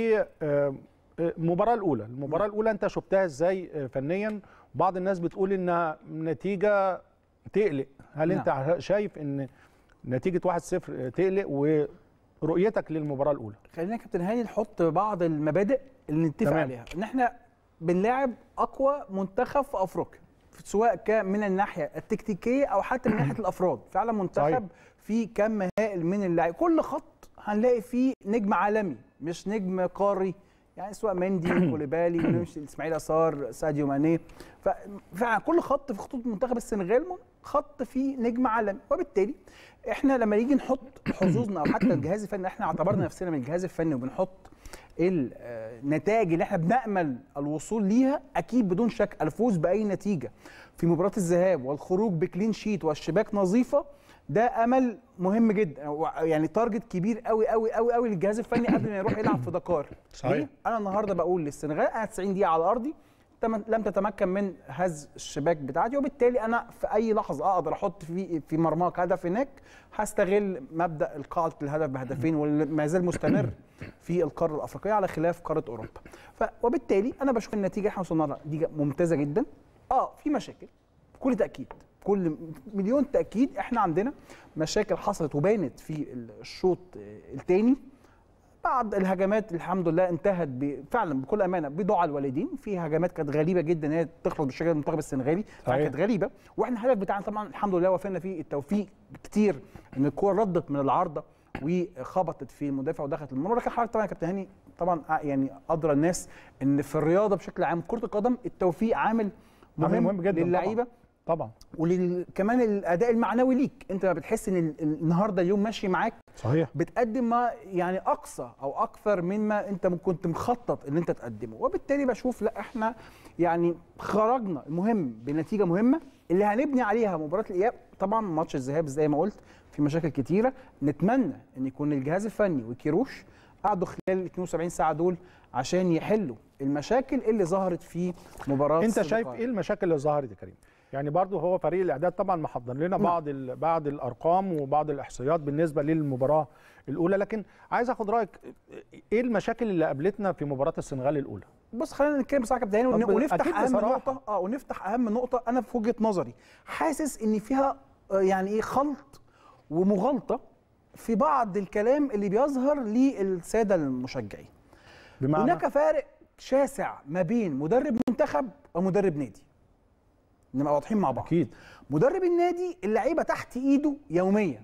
للمباراه الاولى المباراه الاولى انت شفتها ازاي آه، فنيا بعض الناس بتقول انها نتيجه تقلق هل انت شايف ان نتيجه 1-0 تقلق ورؤيتك للمباراه الاولى خلينا يا كابتن هاني نحط بعض المبادئ اللي نتفق تمام. عليها ان احنا بنلاعب اقوى منتخب في افريقيا سواء كان من الناحيه التكتيكيه او حتى من ناحيه الافراد فعلا منتخب صحيح. فيه كم هائل من اللاعب كل خط هنلاقي فيه نجم عالمي مش نجم قاري يعني سواء مندي كوليبالي مش اسماعيل اسار ساديو ماني ففعلا كل خط في خطوط منتخب السنغال خط فيه نجم عالمي وبالتالي احنا لما نيجي نحط حظوظنا او حتى الجهاز الفني احنا اعتبرنا نفسنا من الجهاز الفني وبنحط النتائج اللي احنا بنامل الوصول ليها اكيد بدون شك الفوز باي نتيجه في مباراه الذهاب والخروج بكلين شيت والشباك نظيفه ده امل مهم جدا يعني تارجت كبير قوي قوي قوي قوي للجهاز الفني قبل ما يروح يلعب في دكار صحيح. ليه؟ انا النهارده بقول للسنغال انا 90 دقيقه على ارضي تم- لم تتمكن من هز الشباك بتاعتي وبالتالي انا في اي لحظه اقدر احط في في مرماك هدف هناك هستغل مبدا القاعده الهدف بهدفين واللي ما زال مستمر في القاره الافريقيه على خلاف قاره اوروبا ف وبالتالي انا بشوف النتيجه احنا وصلنا لها نتيجه ممتازه جدا اه في مشاكل بكل تاكيد كل مليون تاكيد احنا عندنا مشاكل حصلت وبانت في الشوط الثاني بعض الهجمات الحمد لله انتهت ب- فعلا بكل امانه بدعاء الوالدين في هجمات كانت غريبه جدا ان هي تخلص بالشكل المنتخب السنغالي فعلا صحيح. كانت غريبه واحنا الهدف بتاعنا طبعا الحمد لله وفينا فيه التوفيق كتير ان الكوره ردت من العارضه وخبطت في المدافع ودخلت المرمى لكن حضرتك طبعا يا كابتن هاني طبعا يعني ادرى الناس ان في الرياضه بشكل عام كره القدم التوفيق عامل عامل مهم, مهم جداً طبعاً. للعيبه طبعا وكمان الاداء المعنوي ليك انت لما بتحس ان ال- النهارده اليوم ماشي معاك صحيح بتقدم ما يعني اقصى او اكثر مما انت م- كنت مخطط ان انت تقدمه وبالتالي بشوف لا احنا يعني خرجنا المهم بنتيجه مهمه اللي هنبني عليها مباراه الاياب طبعا ماتش الذهاب زي ما قلت في مشاكل كتيره نتمنى ان يكون الجهاز الفني وكيروش قعدوا خلال ال 72 ساعه دول عشان يحلوا المشاكل اللي ظهرت في مباراه انت شايف الصديقة. ايه المشاكل اللي ظهرت يا كريم يعني برضو هو فريق الاعداد طبعا محضر لنا بعض ال- بعض الارقام وبعض الاحصائيات بالنسبه للمباراه الاولى لكن عايز اخد رايك ايه المشاكل اللي قابلتنا في مباراه السنغال الاولى بص خلينا نتكلم بصراحه يا كابتن هاني ون- طب ونفتح أكيد اهم بصراحة. نقطه اه ونفتح اهم نقطه انا في وجهه نظري حاسس ان فيها آه، يعني ايه خلط ومغالطه في بعض الكلام اللي بيظهر للساده المشجعين بمعنى هناك فارق شاسع ما بين مدرب منتخب ومدرب نادي نبقى واضحين مع بعض اكيد مدرب النادي اللعيبه تحت ايده يوميا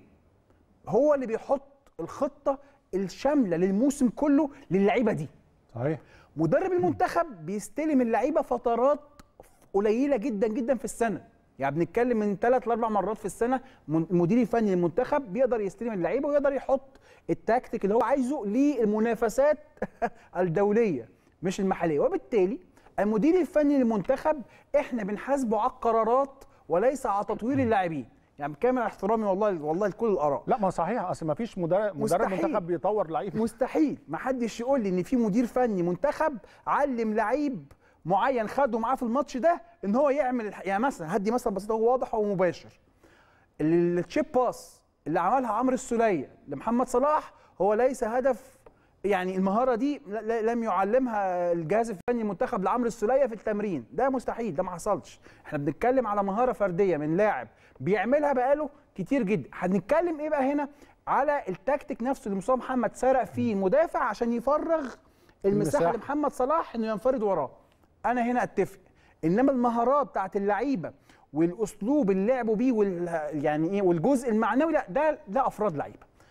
هو اللي بيحط الخطه الشامله للموسم كله للعيبه دي صحيح مدرب المنتخب بيستلم اللعيبه فترات قليله جدا جدا في السنه يعني بنتكلم من ثلاث لاربع مرات في السنه من- المدير الفني للمنتخب بيقدر يستلم اللعيبه ويقدر يحط التكتيك اللي هو عايزه للمنافسات الدوليه مش المحليه وبالتالي المدير الفني للمنتخب احنا بنحاسبه على القرارات وليس على تطوير اللاعبين يعني بكامل احترامي والله والله لكل الاراء لا ما صحيح اصل ما فيش مدرب مدرب مستحيل. منتخب بيطور لعيب مستحيل ما حدش يقول لي ان في مدير فني منتخب علم لعيب معين خده معاه في الماتش ده ان هو يعمل الح- يعني مثلا هدي مثلا بسيط هو واضح ومباشر ال- التشيب باس اللي عملها عمرو السوليه لمحمد صلاح هو ليس هدف يعني المهاره دي ل- ل- لم يعلمها الجهاز الفني المنتخب لعمرو السوليه في التمرين ده مستحيل ده ما حصلش احنا بنتكلم على مهاره فرديه من لاعب بيعملها بقاله كتير جدا هنتكلم ايه بقى هنا على التكتيك نفسه اللي مصطفى محمد سرق فيه مدافع عشان يفرغ المساحه المساحة. لمحمد صلاح انه ينفرد وراه انا هنا اتفق انما المهارات بتاعت اللعيبه والاسلوب اللي لعبوا بيه وال يعني ايه والجزء المعنوي لا ده ده افراد لعيبه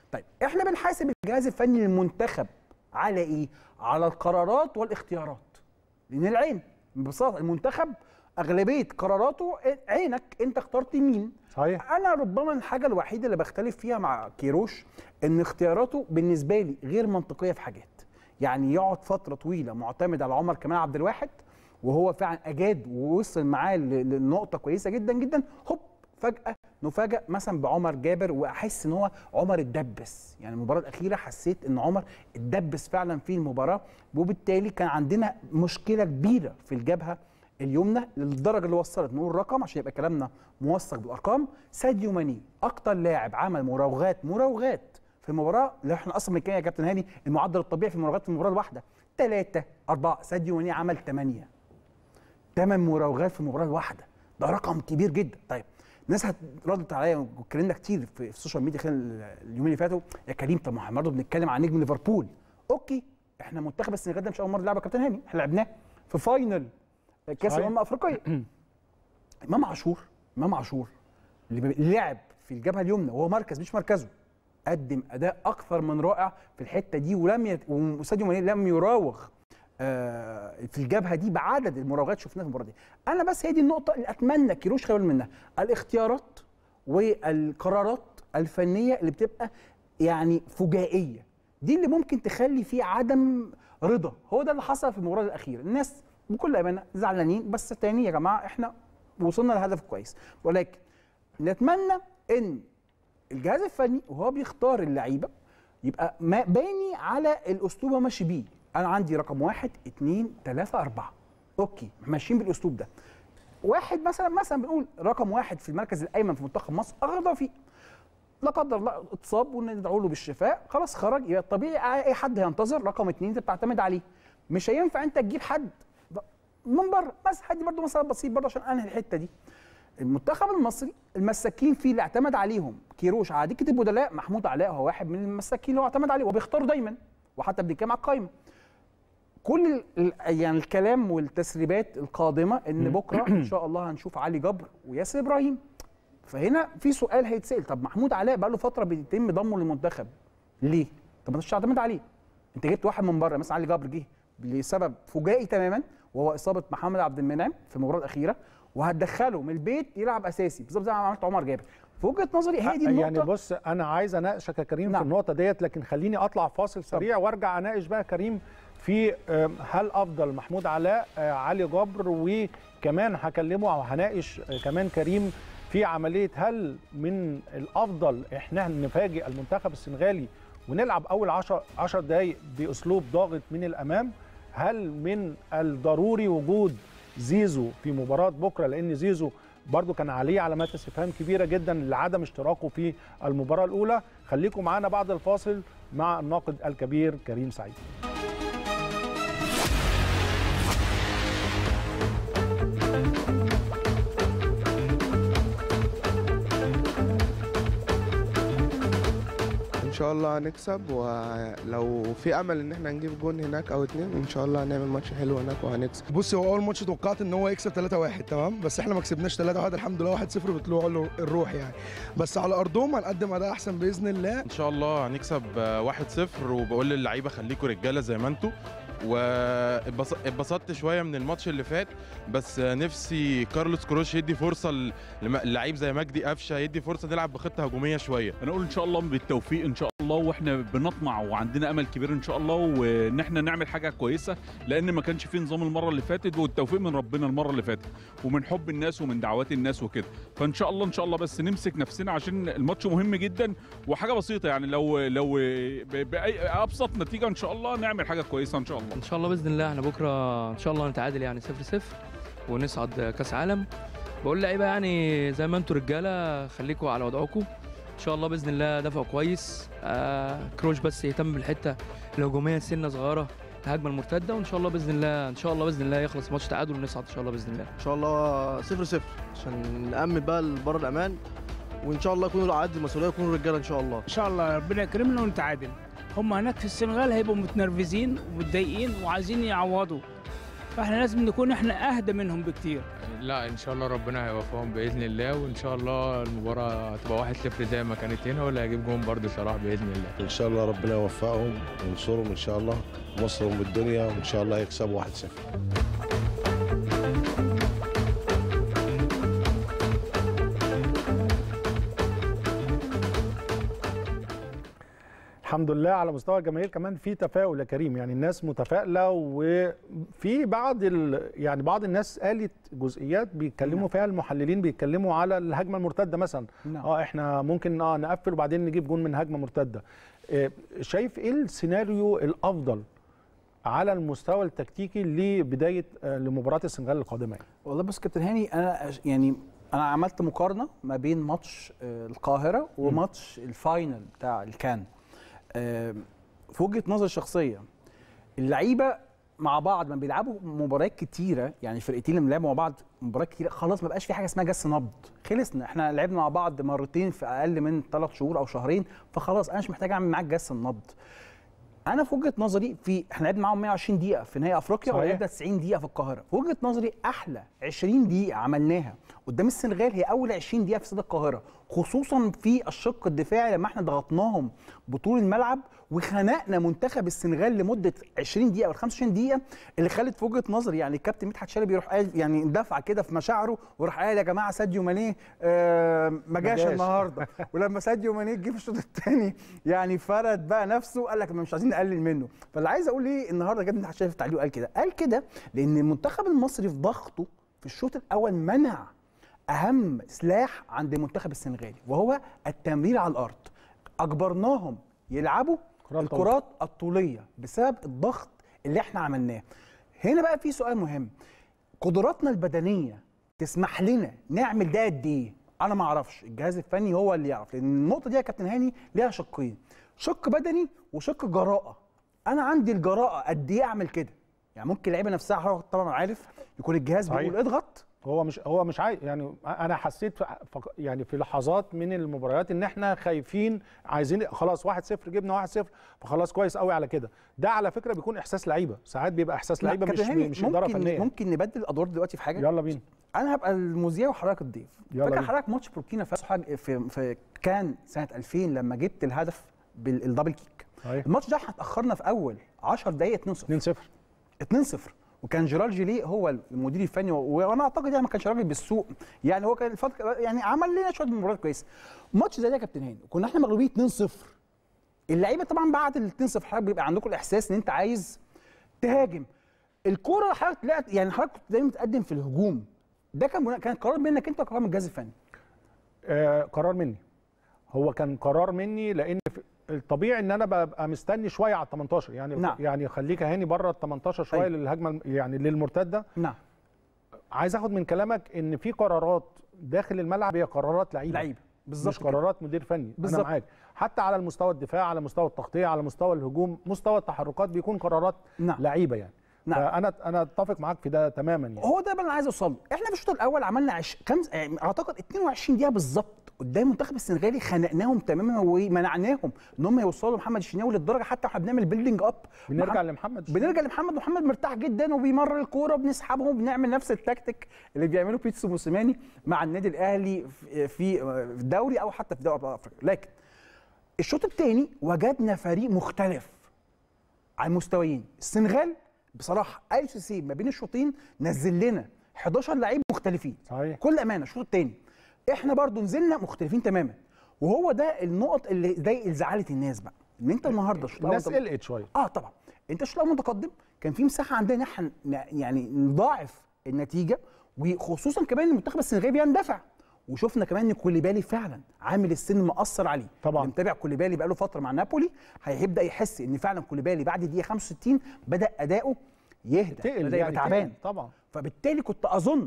طيب احنا بنحاسب الجهاز الفني للمنتخب على ايه على القرارات والاختيارات لان العين ببساطه المنتخب اغلبيه قراراته عينك انت اخترت مين صحيح انا ربما الحاجه الوحيده اللي بختلف فيها مع كيروش ان اختياراته بالنسبه لي غير منطقيه في حاجات يعني يقعد فتره طويله معتمد على عمر كمال عبد الواحد وهو فعلا اجاد ووصل معاه ل- لنقطه كويسه جدا جدا هوب فجاه نفاجئ مثلا بعمر جابر واحس ان هو عمر اتدبس يعني المباراه الاخيره حسيت ان عمر اتدبس فعلا في المباراه وبالتالي كان عندنا مشكله كبيره في الجبهه اليمنى للدرجه اللي وصلت نقول رقم عشان يبقى كلامنا موثق بالارقام ساديو ماني اكتر لاعب عمل مراوغات مراوغات في المباراه اللي احنا اصلا بنتكلم يا كابتن هاني المعدل الطبيعي في المراوغات في المباراه الواحده ثلاثة أربعة ساديو ماني عمل ثمانية ثمان مراوغات في المباراه الواحده ده رقم كبير جدا طيب الناس هت- ردت عليا واتكلمنا كتير في, في السوشيال ميديا خلال اليومين اللي فاتوا يا كريم طب ما احنا برضه بنتكلم عن نجم ليفربول اوكي احنا منتخب السنغال ده مش اول مره نلعب يا كابتن هاني احنا لعبناه في فاينل كاس صحيح. الامم الافريقيه امام عاشور امام عاشور اللي بي- اللي لعب في الجبهه اليمنى وهو مركز مش مركزه قدم اداء اكثر من رائع في الحته دي ولم يت... وساديو ماني لم يراوغ آه، في الجبهه دي بعدد المراوغات شفناها في المباراه دي انا بس هي دي النقطه اللي اتمنى كيروش خير منها الاختيارات والقرارات الفنيه اللي بتبقى يعني فجائيه دي اللي ممكن تخلي فيه عدم رضا هو ده اللي حصل في المباراه الاخيره الناس بكل امانه زعلانين بس تاني يا جماعه احنا وصلنا لهدف كويس ولكن نتمنى ان الجهاز الفني وهو بيختار اللعيبه يبقى ما باني على الاسلوب اللي ماشي بيه انا عندي رقم واحد اتنين تلاته اربعه اوكي ماشيين بالاسلوب ده واحد مثلا مثلا بنقول رقم واحد في المركز الايمن في منتخب مصر اغرب توفيق لا قدر الله اتصاب وندعو له بالشفاء خلاص خرج يبقى الطبيعي اي حد هينتظر رقم اتنين انت بتعتمد عليه مش هينفع انت تجيب حد من بره بس هدي برضو مثلا بسيط برضو عشان انهي الحته دي المنتخب المصري المساكين فيه اللي اعتمد عليهم كيروش على دكه البدلاء محمود علاء هو واحد من المساكين اللي هو اعتمد عليه وبيختاره دايما وحتى بنتكلم على القايمه كل ال- ال- يعني الكلام والتسريبات القادمه ان بكره ان شاء الله هنشوف علي جبر وياسر ابراهيم فهنا في سؤال هيتسال طب محمود علاء بقى له فتره بيتم ضمه للمنتخب ليه؟ طب ما انتش تعتمد عليه انت جبت واحد من بره مثلا علي جبر جه لسبب فجائي تماما وهو اصابه محمد عبد المنعم في المباراه الاخيره وهتدخله من البيت يلعب اساسي بالظبط زي ما عملت عمر جابر في وجهه نظري هي دي النقطه يعني بص انا عايز اناقشك يا كريم نعم. في النقطه ديت لكن خليني اطلع فاصل سريع وارجع اناقش بقى كريم في آم، هل افضل محمود علاء آه، علي جبر وكمان هكلمه او هناقش آه، كمان كريم في عمليه هل من الافضل احنا نفاجئ المنتخب السنغالي ونلعب اول 10 10 دقائق باسلوب ضاغط من الامام هل من الضروري وجود زيزو في مباراه بكره لان زيزو برضو كان عليه علامات استفهام كبيره جدا لعدم اشتراكه في المباراه الاولى خليكم معانا بعد الفاصل مع الناقد الكبير كريم سعيد ان شاء الله هنكسب ولو في امل ان احنا نجيب جون هناك او اتنين ان شاء الله هنعمل ماتش حلو هناك وهنكسب بص هو اول ماتش توقعت ان هو يكسب 3-1 تمام بس احنا ما كسبناش 3-1 الحمد لله 1-0 بطلوع له الروح يعني بس على ارضهم هنقدم اداء احسن باذن الله ان شاء الله هنكسب آه، 1-0 وبقول للعيبه خليكم رجاله زي ما انتوا واتبسطت شويه من الماتش اللي فات بس آه، نفسي كارلوس كروش يدي فرصه ل- لم- للعيب زي مجدي قفشه يدي فرصه نلعب بخطه هجوميه شويه انا اقول ان شاء الله بالتوفيق ان شاء الله واحنا بنطمع وعندنا امل كبير ان شاء الله وان احنا نعمل حاجه كويسه لان ما كانش في نظام المره اللي فاتت والتوفيق من ربنا المره اللي فاتت ومن حب الناس ومن دعوات الناس وكده فان شاء الله ان شاء الله بس نمسك نفسنا عشان الماتش مهم جدا وحاجه بسيطه يعني لو لو ب- باي ابسط نتيجه ان شاء الله نعمل حاجه كويسه ان شاء الله ان شاء الله باذن الله احنا بكره ان شاء الله نتعادل يعني 0 0 ونصعد كاس عالم بقول للعيبه يعني زي ما انتوا رجاله خليكم على وضعكم ان شاء الله باذن الله دفعوا كويس آه كروش بس يهتم بالحته الهجوميه سنه صغيره الهجمه المرتده وان شاء الله باذن الله ان شاء الله باذن الله يخلص ماتش تعادل ونصعد ان شاء الله باذن الله ان شاء الله صفر صفر عشان نأمن بقى بره الامان وان شاء الله يكونوا على قد المسؤوليه ويكونوا رجاله ان شاء الله ان شاء الله ربنا يكرمنا ونتعادل هم هناك في السنغال هيبقوا متنرفزين ومتضايقين وعايزين يعوضوا فاحنا لازم نكون احنا اهدى منهم بكتير لا ان شاء الله ربنا هيوفقهم باذن الله وان شاء الله المباراه هتبقى 1-0 زي ما كانت هنا واللي هيجيب جون برضه صلاح باذن الله ان شاء الله ربنا يوفقهم وينصرهم ان شاء الله مصر ام الدنيا وان شاء الله يكسبوا 1-0 الحمد لله على مستوى الجماهير كمان في تفاؤل يا كريم يعني الناس متفائله وفي بعض ال... يعني بعض الناس قالت جزئيات بيتكلموا فيها المحللين بيتكلموا على الهجمه المرتده مثلا نعم. اه احنا ممكن اه نقفل وبعدين نجيب جون من هجمه مرتده آه، شايف ايه السيناريو الافضل على المستوى التكتيكي لبدايه آه، لمباراه السنغال القادمه يعني. والله بص كابتن هاني انا أش- يعني انا عملت مقارنه ما بين ماتش آه، القاهره وماتش الفاينل بتاع الكان آه، في وجهه نظري الشخصيه اللعيبه مع بعض ما بيلعبوا مباريات كتيره يعني فرقتين لما لعبوا مع بعض مباريات كتيره خلاص ما بقاش في حاجه اسمها جس نبض خلصنا احنا لعبنا مع بعض مرتين في اقل من ثلاث شهور او شهرين فخلاص انا مش محتاج اعمل معاك جس النبض انا في وجهه نظري في احنا لعبنا معاهم 120 دقيقه في نهائي افريقيا صحيح. ولعبنا 90 دقيقه في القاهره في وجهه نظري احلى 20 دقيقه عملناها قدام السنغال هي اول 20 دقيقه في استاد القاهره خصوصا في الشق الدفاعي لما احنا ضغطناهم بطول الملعب وخنقنا منتخب السنغال لمده 20 دقيقه او 25 دقيقه اللي خلت في وجهه نظري يعني الكابتن مدحت شلبي يروح قال يعني دفع كده في مشاعره وراح قال يا جماعه ساديو ماني آه ما جاش جاش. النهارده ولما ساديو ماني جه في الشوط الثاني يعني فرد بقى نفسه قال لك مش عايزين نقلل منه فاللي عايز اقول ايه النهارده جاب مدحت شلبي في تعليقه قال كده قال كده لان المنتخب المصري في ضغطه في الشوط الاول منع اهم سلاح عند المنتخب السنغالي وهو التمرير على الارض اجبرناهم يلعبوا كرات الكرات الطوليه بسبب الضغط اللي احنا عملناه هنا بقى في سؤال مهم قدراتنا البدنيه تسمح لنا نعمل ده قد ايه انا ما اعرفش الجهاز الفني هو اللي يعرف لان النقطه دي يا كابتن هاني ليها شقين شق بدني وشق جراءه انا عندي الجراءه قد ايه اعمل كده يعني ممكن اللعيبه نفسها حضرتك طبعا عارف يكون الجهاز صحيح. بيقول اضغط هو مش هو مش عايز يعني انا حسيت في فق- يعني في لحظات من المباريات ان احنا خايفين عايزين خلاص 1-0 جبنا 1-0 فخلاص كويس قوي على كده ده على فكره بيكون احساس لعيبه ساعات بيبقى احساس لا، لعيبه مش كابتن هاني، مش اداره ممكن فنيه ممكن نبدل الادوار دلوقتي في حاجه يلا بينا انا هبقى المذيع وحضرتك الضيف يلا فاكر بينا. حضرتك ماتش بوركينا فاسو حاج- في في كان سنه 2000 لما جبت الهدف بالدبل كيك صحيح الماتش ده احنا اتاخرنا في اول 10 دقائق 2-0 2-0 2-0 وكان جيرال جيليه هو المدير الفني و- وانا اعتقد يعني ما كانش راجل بالسوق يعني هو كان الفتره يعني عمل لنا شويه مباريات كويسه ماتش زي ده يا كابتن هاني كنا احنا مغلوبين 2-0 اللعيبه طبعا بعد ال 2-0 حضرتك بيبقى عندكم الاحساس ان انت عايز تهاجم الكوره اللي حضرتك طلعت يعني حضرتك كنت دايما متقدم في الهجوم ده كان بناء- كان قرار منك انت وقرار من الجهاز الفني آه قرار مني هو كان قرار مني لان في- الطبيعي ان انا ببقى مستني شويه على ال 18 يعني نعم. يعني خليك هاني بره ال 18 شويه أيوة. للهجمه الم- يعني للمرتده نعم عايز اخد من كلامك ان في قرارات داخل الملعب هي قرارات لعيبه لعيبه بالظبط مش كده. قرارات مدير فني انا بالظبط. معاك حتى على المستوى الدفاع على مستوى التغطيه على مستوى الهجوم مستوى التحركات بيكون قرارات نعم. لعيبه يعني نعم. فانا انا اتفق معاك في ده تماما يعني هو ده بقى اللي انا عايز اوصل له احنا في الشوط الاول عملنا عش... كام يعني اعتقد 22 دقيقه بالظبط قدام المنتخب السنغالي خنقناهم تماما ومنعناهم ان هم يوصلوا لمحمد الشناوي للدرجه حتى واحنا بنعمل بيلدينج اب بنرجع لمحمد بنرجع لمحمد محمد مرتاح جدا وبيمرر الكوره وبنسحبهم وبنعمل نفس التكتيك اللي بيعمله بيتسو موسيماني مع النادي الاهلي في في الدوري او حتى في دوري أبطال افريقيا لكن الشوط الثاني وجدنا فريق مختلف على المستويين السنغال بصراحه اي سي سي ما بين الشوطين نزل لنا 11 لعيب مختلفين صحيح كل امانه الشوط الثاني احنا برضو نزلنا مختلفين تماما وهو ده النقط اللي زي اللي زعلت الناس بقى ان انت النهارده الشوط الأول الناس طب- قلقت شويه اه طبعا انت الشوط الاول متقدم كان في مساحه عندنا ان احنا ن- يعني نضاعف النتيجه وخصوصا كمان إن المنتخب السنغالي بيندفع وشفنا كمان ان كوليبالي فعلا عامل السن مأثر عليه طبعا. اللي متابع كوليبالي بقاله فتره مع نابولي هيبدا يحس ان فعلا كوليبالي بعد دقيقه 65 بدا اداؤه يهدى تقل بدا يبقى تعبان تقل طبعا فبالتالي كنت اظن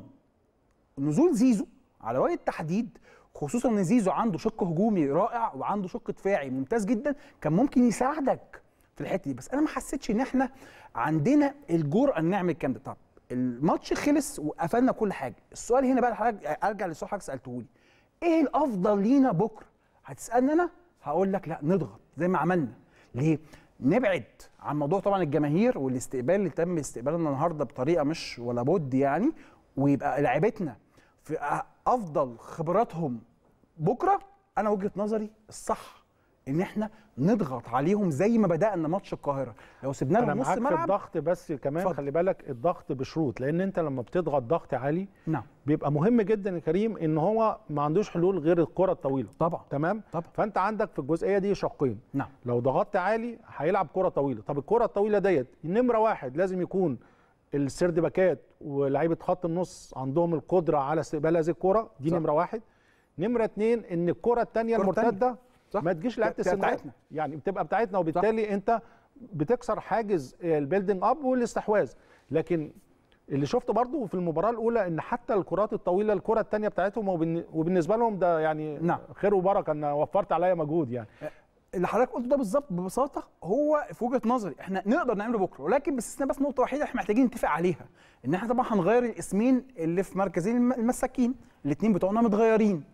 نزول زيزو على وجه التحديد خصوصا ان زيزو عنده شق هجومي رائع وعنده شق دفاعي ممتاز جدا كان ممكن يساعدك في الحته دي بس انا ما حسيتش ان احنا عندنا الجرأه ان نعمل الكلام ده طب الماتش خلص وقفلنا كل حاجه السؤال هنا بقى لحضرتك ارجع للسؤال حضرتك سالته لي ايه الافضل لينا بكره هتسالني انا هقول لك لا نضغط زي ما عملنا ليه نبعد عن موضوع طبعا الجماهير والاستقبال اللي تم استقبالنا النهارده بطريقه مش ولا بد يعني ويبقى لعيبتنا في أ- افضل خبراتهم بكره انا وجهه نظري الصح ان احنا نضغط عليهم زي ما بدانا ماتش القاهره لو سيبنا انا لهم نص معاك في ملعب الضغط بس كمان اتفضل. خلي بالك الضغط بشروط لان انت لما بتضغط ضغط عالي نعم بيبقى مهم جدا يا كريم ان هو ما عندوش حلول غير الكره الطويله طبعا تمام طبعا فانت عندك في الجزئيه دي شقين نعم لو ضغطت عالي هيلعب كره طويله طب الكره الطويله ديت نمره واحد لازم يكون السرد باكات ولاعيبه خط النص عندهم القدره على استقبال هذه الكره دي صح. نمره واحد نمره اتنين ان الكره الثانيه الكرة التانية. المرتده صح. ما تجيش لعيبه تبقى السنغال بتاعتنا. يعني بتبقى بتاعتنا وبالتالي انت بتكسر حاجز البيلدينج اب والاستحواذ لكن اللي شفته برضو في المباراه الاولى ان حتى الكرات الطويله الكره الثانيه بتاعتهم وبالن- وبالنسبه لهم ده يعني نعم. خير وبركه ان وفرت عليا مجهود يعني اللي حضرتك قلته ده بالظبط ببساطه هو في وجهه نظري احنا نقدر نعمله بكره ولكن باستثناء بس نقطه وحيده احنا محتاجين نتفق عليها ان احنا طبعا هنغير الاسمين اللي في مركزين الم- المساكين الاثنين بتوعنا متغيرين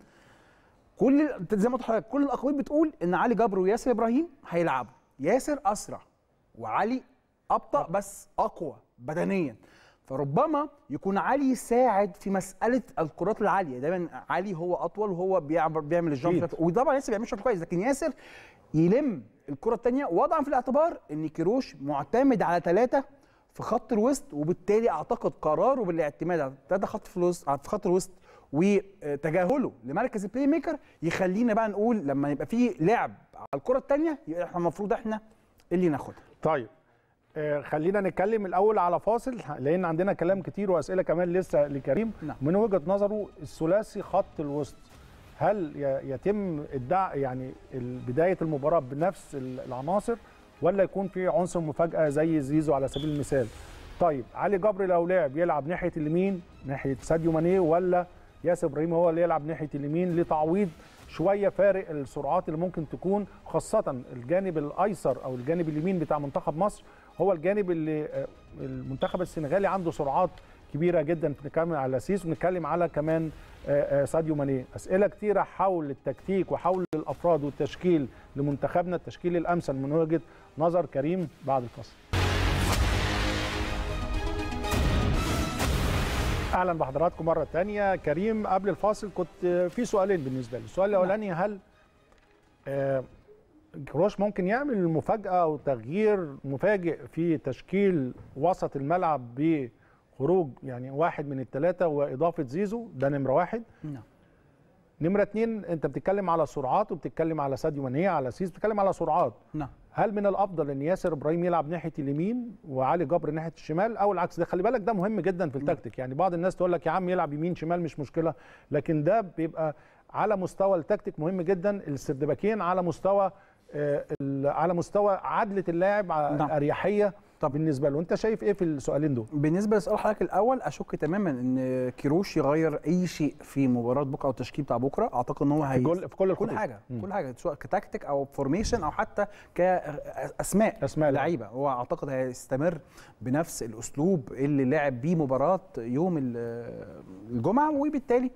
كل ال- زي ما قلت لحضرتك كل الاقاويل بتقول ان علي جبر وياسر ابراهيم هيلعبوا ياسر اسرع وعلي ابطا بس اقوى بدنيا فربما يكون علي يساعد في مساله الكرات العاليه دايما علي هو اطول وهو بيعبر بيعمل الجامب أكيد. وطبعا ياسر بيعمل شوط كويس لكن ياسر يلم الكره الثانيه وضعا في الاعتبار ان كيروش معتمد على ثلاثه في خط الوسط وبالتالي اعتقد قراره بالاعتماد على ثلاثه خط في الوسط في خط الوسط وتجاهله لمركز البلاي ميكر يخلينا بقى نقول لما يبقى في لعب على الكره الثانيه يبقى احنا المفروض احنا اللي ناخدها طيب آه، خلينا نتكلم الاول على فاصل لان عندنا كلام كتير واسئله كمان لسه لكريم نعم. من وجهه نظره الثلاثي خط الوسط هل ي- يتم ادعاء يعني ال- بدايه المباراه بنفس ال- العناصر ولا يكون في عنصر مفاجاه زي زيزو على سبيل المثال طيب علي جبر لو لعب يلعب ناحيه اليمين ناحيه ساديو ماني ولا ياسر ابراهيم هو اللي يلعب ناحيه اليمين لتعويض شويه فارق السرعات اللي ممكن تكون خاصه الجانب الايسر او الجانب اليمين بتاع منتخب مصر هو الجانب اللي آه، المنتخب السنغالي عنده سرعات كبيره جدا بنتكلم على سيس وبنتكلم على كمان آه، آه، ساديو ماني اسئله كتيره حول التكتيك وحول الافراد والتشكيل لمنتخبنا التشكيل الامثل من وجهه نظر كريم بعد الفصل اهلا بحضراتكم مره تانية كريم قبل الفاصل كنت آه، في سؤالين بالنسبه لي السؤال الاولاني هل آه، كروش ممكن يعمل مفاجاه او تغيير مفاجئ في تشكيل وسط الملعب بخروج يعني واحد من الثلاثه واضافه زيزو ده نمره واحد نعم نمره اتنين انت بتتكلم على سرعات وبتتكلم على ساديو ماني على سيس بتتكلم على سرعات نعم هل من الافضل ان ياسر ابراهيم يلعب ناحيه اليمين وعلي جبر ناحيه الشمال او العكس ده خلي بالك ده مهم جدا في التكتيك يعني بعض الناس تقول لك يا عم يلعب يمين شمال مش مشكله لكن ده بيبقى على مستوى التكتيك مهم جدا السردباكين على مستوى آه، ال- على مستوى عدله اللاعب على نعم. اريحيه طب بالنسبه له انت شايف ايه في السؤالين دول بالنسبه لسؤال حضرتك الاول اشك تماما ان كيروش يغير اي شيء في مباراه بكره او التشكيل بتاع بكره اعتقد ان هو في هي كل في كل كل الخطوط. حاجه مم. كل حاجه سواء كتكتيك او فورميشن او حتى كاسماء اسماء لعيبه هو اعتقد هيستمر بنفس الاسلوب اللي لعب بيه مباراه يوم ال- الجمعه وبالتالي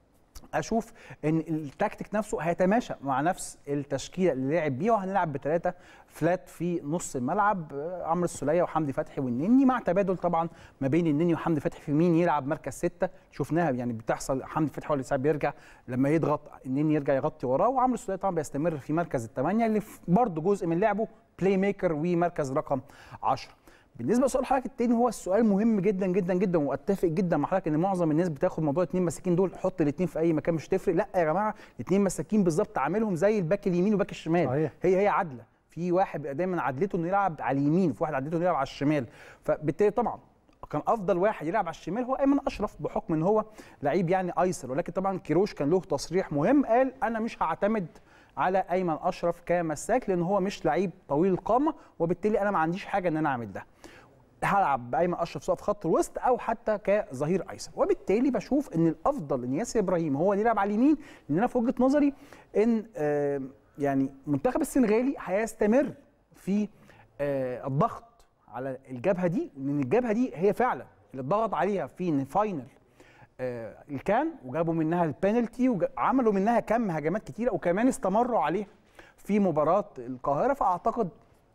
اشوف ان التكتيك نفسه هيتماشى مع نفس التشكيله اللي لعب بيها وهنلعب بثلاثه فلات في نص الملعب آه، عمرو السوليه وحمدي فتحي والنني مع تبادل طبعا ما بين النني وحمدي فتحي في مين يلعب مركز سته شفناها يعني بتحصل حمدي فتحي هو اللي ساعات بيرجع لما يضغط النني يرجع يغطي وراه وعمرو السوليه طبعا بيستمر في مركز الثمانيه اللي برضه جزء من لعبه بلاي ميكر ومركز رقم 10 بالنسبه لسؤال حضرتك التاني هو السؤال مهم جدا جدا جدا واتفق جدا مع حضرتك ان معظم الناس بتاخد موضوع اتنين مساكين دول حط الاثنين في اي مكان مش تفرق لا يا جماعه الاثنين مساكين بالظبط عاملهم زي الباك اليمين وباك الشمال صحيح. هي هي عادله في واحد بيبقى دايما عدلته انه يلعب على اليمين وفي واحد عدلته انه يلعب على الشمال فبالتالي طبعا كان افضل واحد يلعب على الشمال هو ايمن اشرف بحكم ان هو لعيب يعني ايسر ولكن طبعا كيروش كان له تصريح مهم قال انا مش هعتمد على ايمن اشرف كمساك لان هو مش لعيب طويل القامه وبالتالي انا ما عنديش حاجه ان انا اعمل ده هلعب بايمن اشرف سواء في خط الوسط او حتى كظهير ايسر وبالتالي بشوف ان الافضل ان ياسر ابراهيم هو اللي يلعب على اليمين لان انا في وجهه نظري ان آه، يعني منتخب السنغالي هيستمر في آه، الضغط على الجبهه دي لان الجبهه دي هي فعلا اللي اتضغط عليها في فاينل آه، الكان وجابوا منها البينالتي وعملوا منها كم هجمات كتيره وكمان استمروا عليها في مباراه القاهره فاعتقد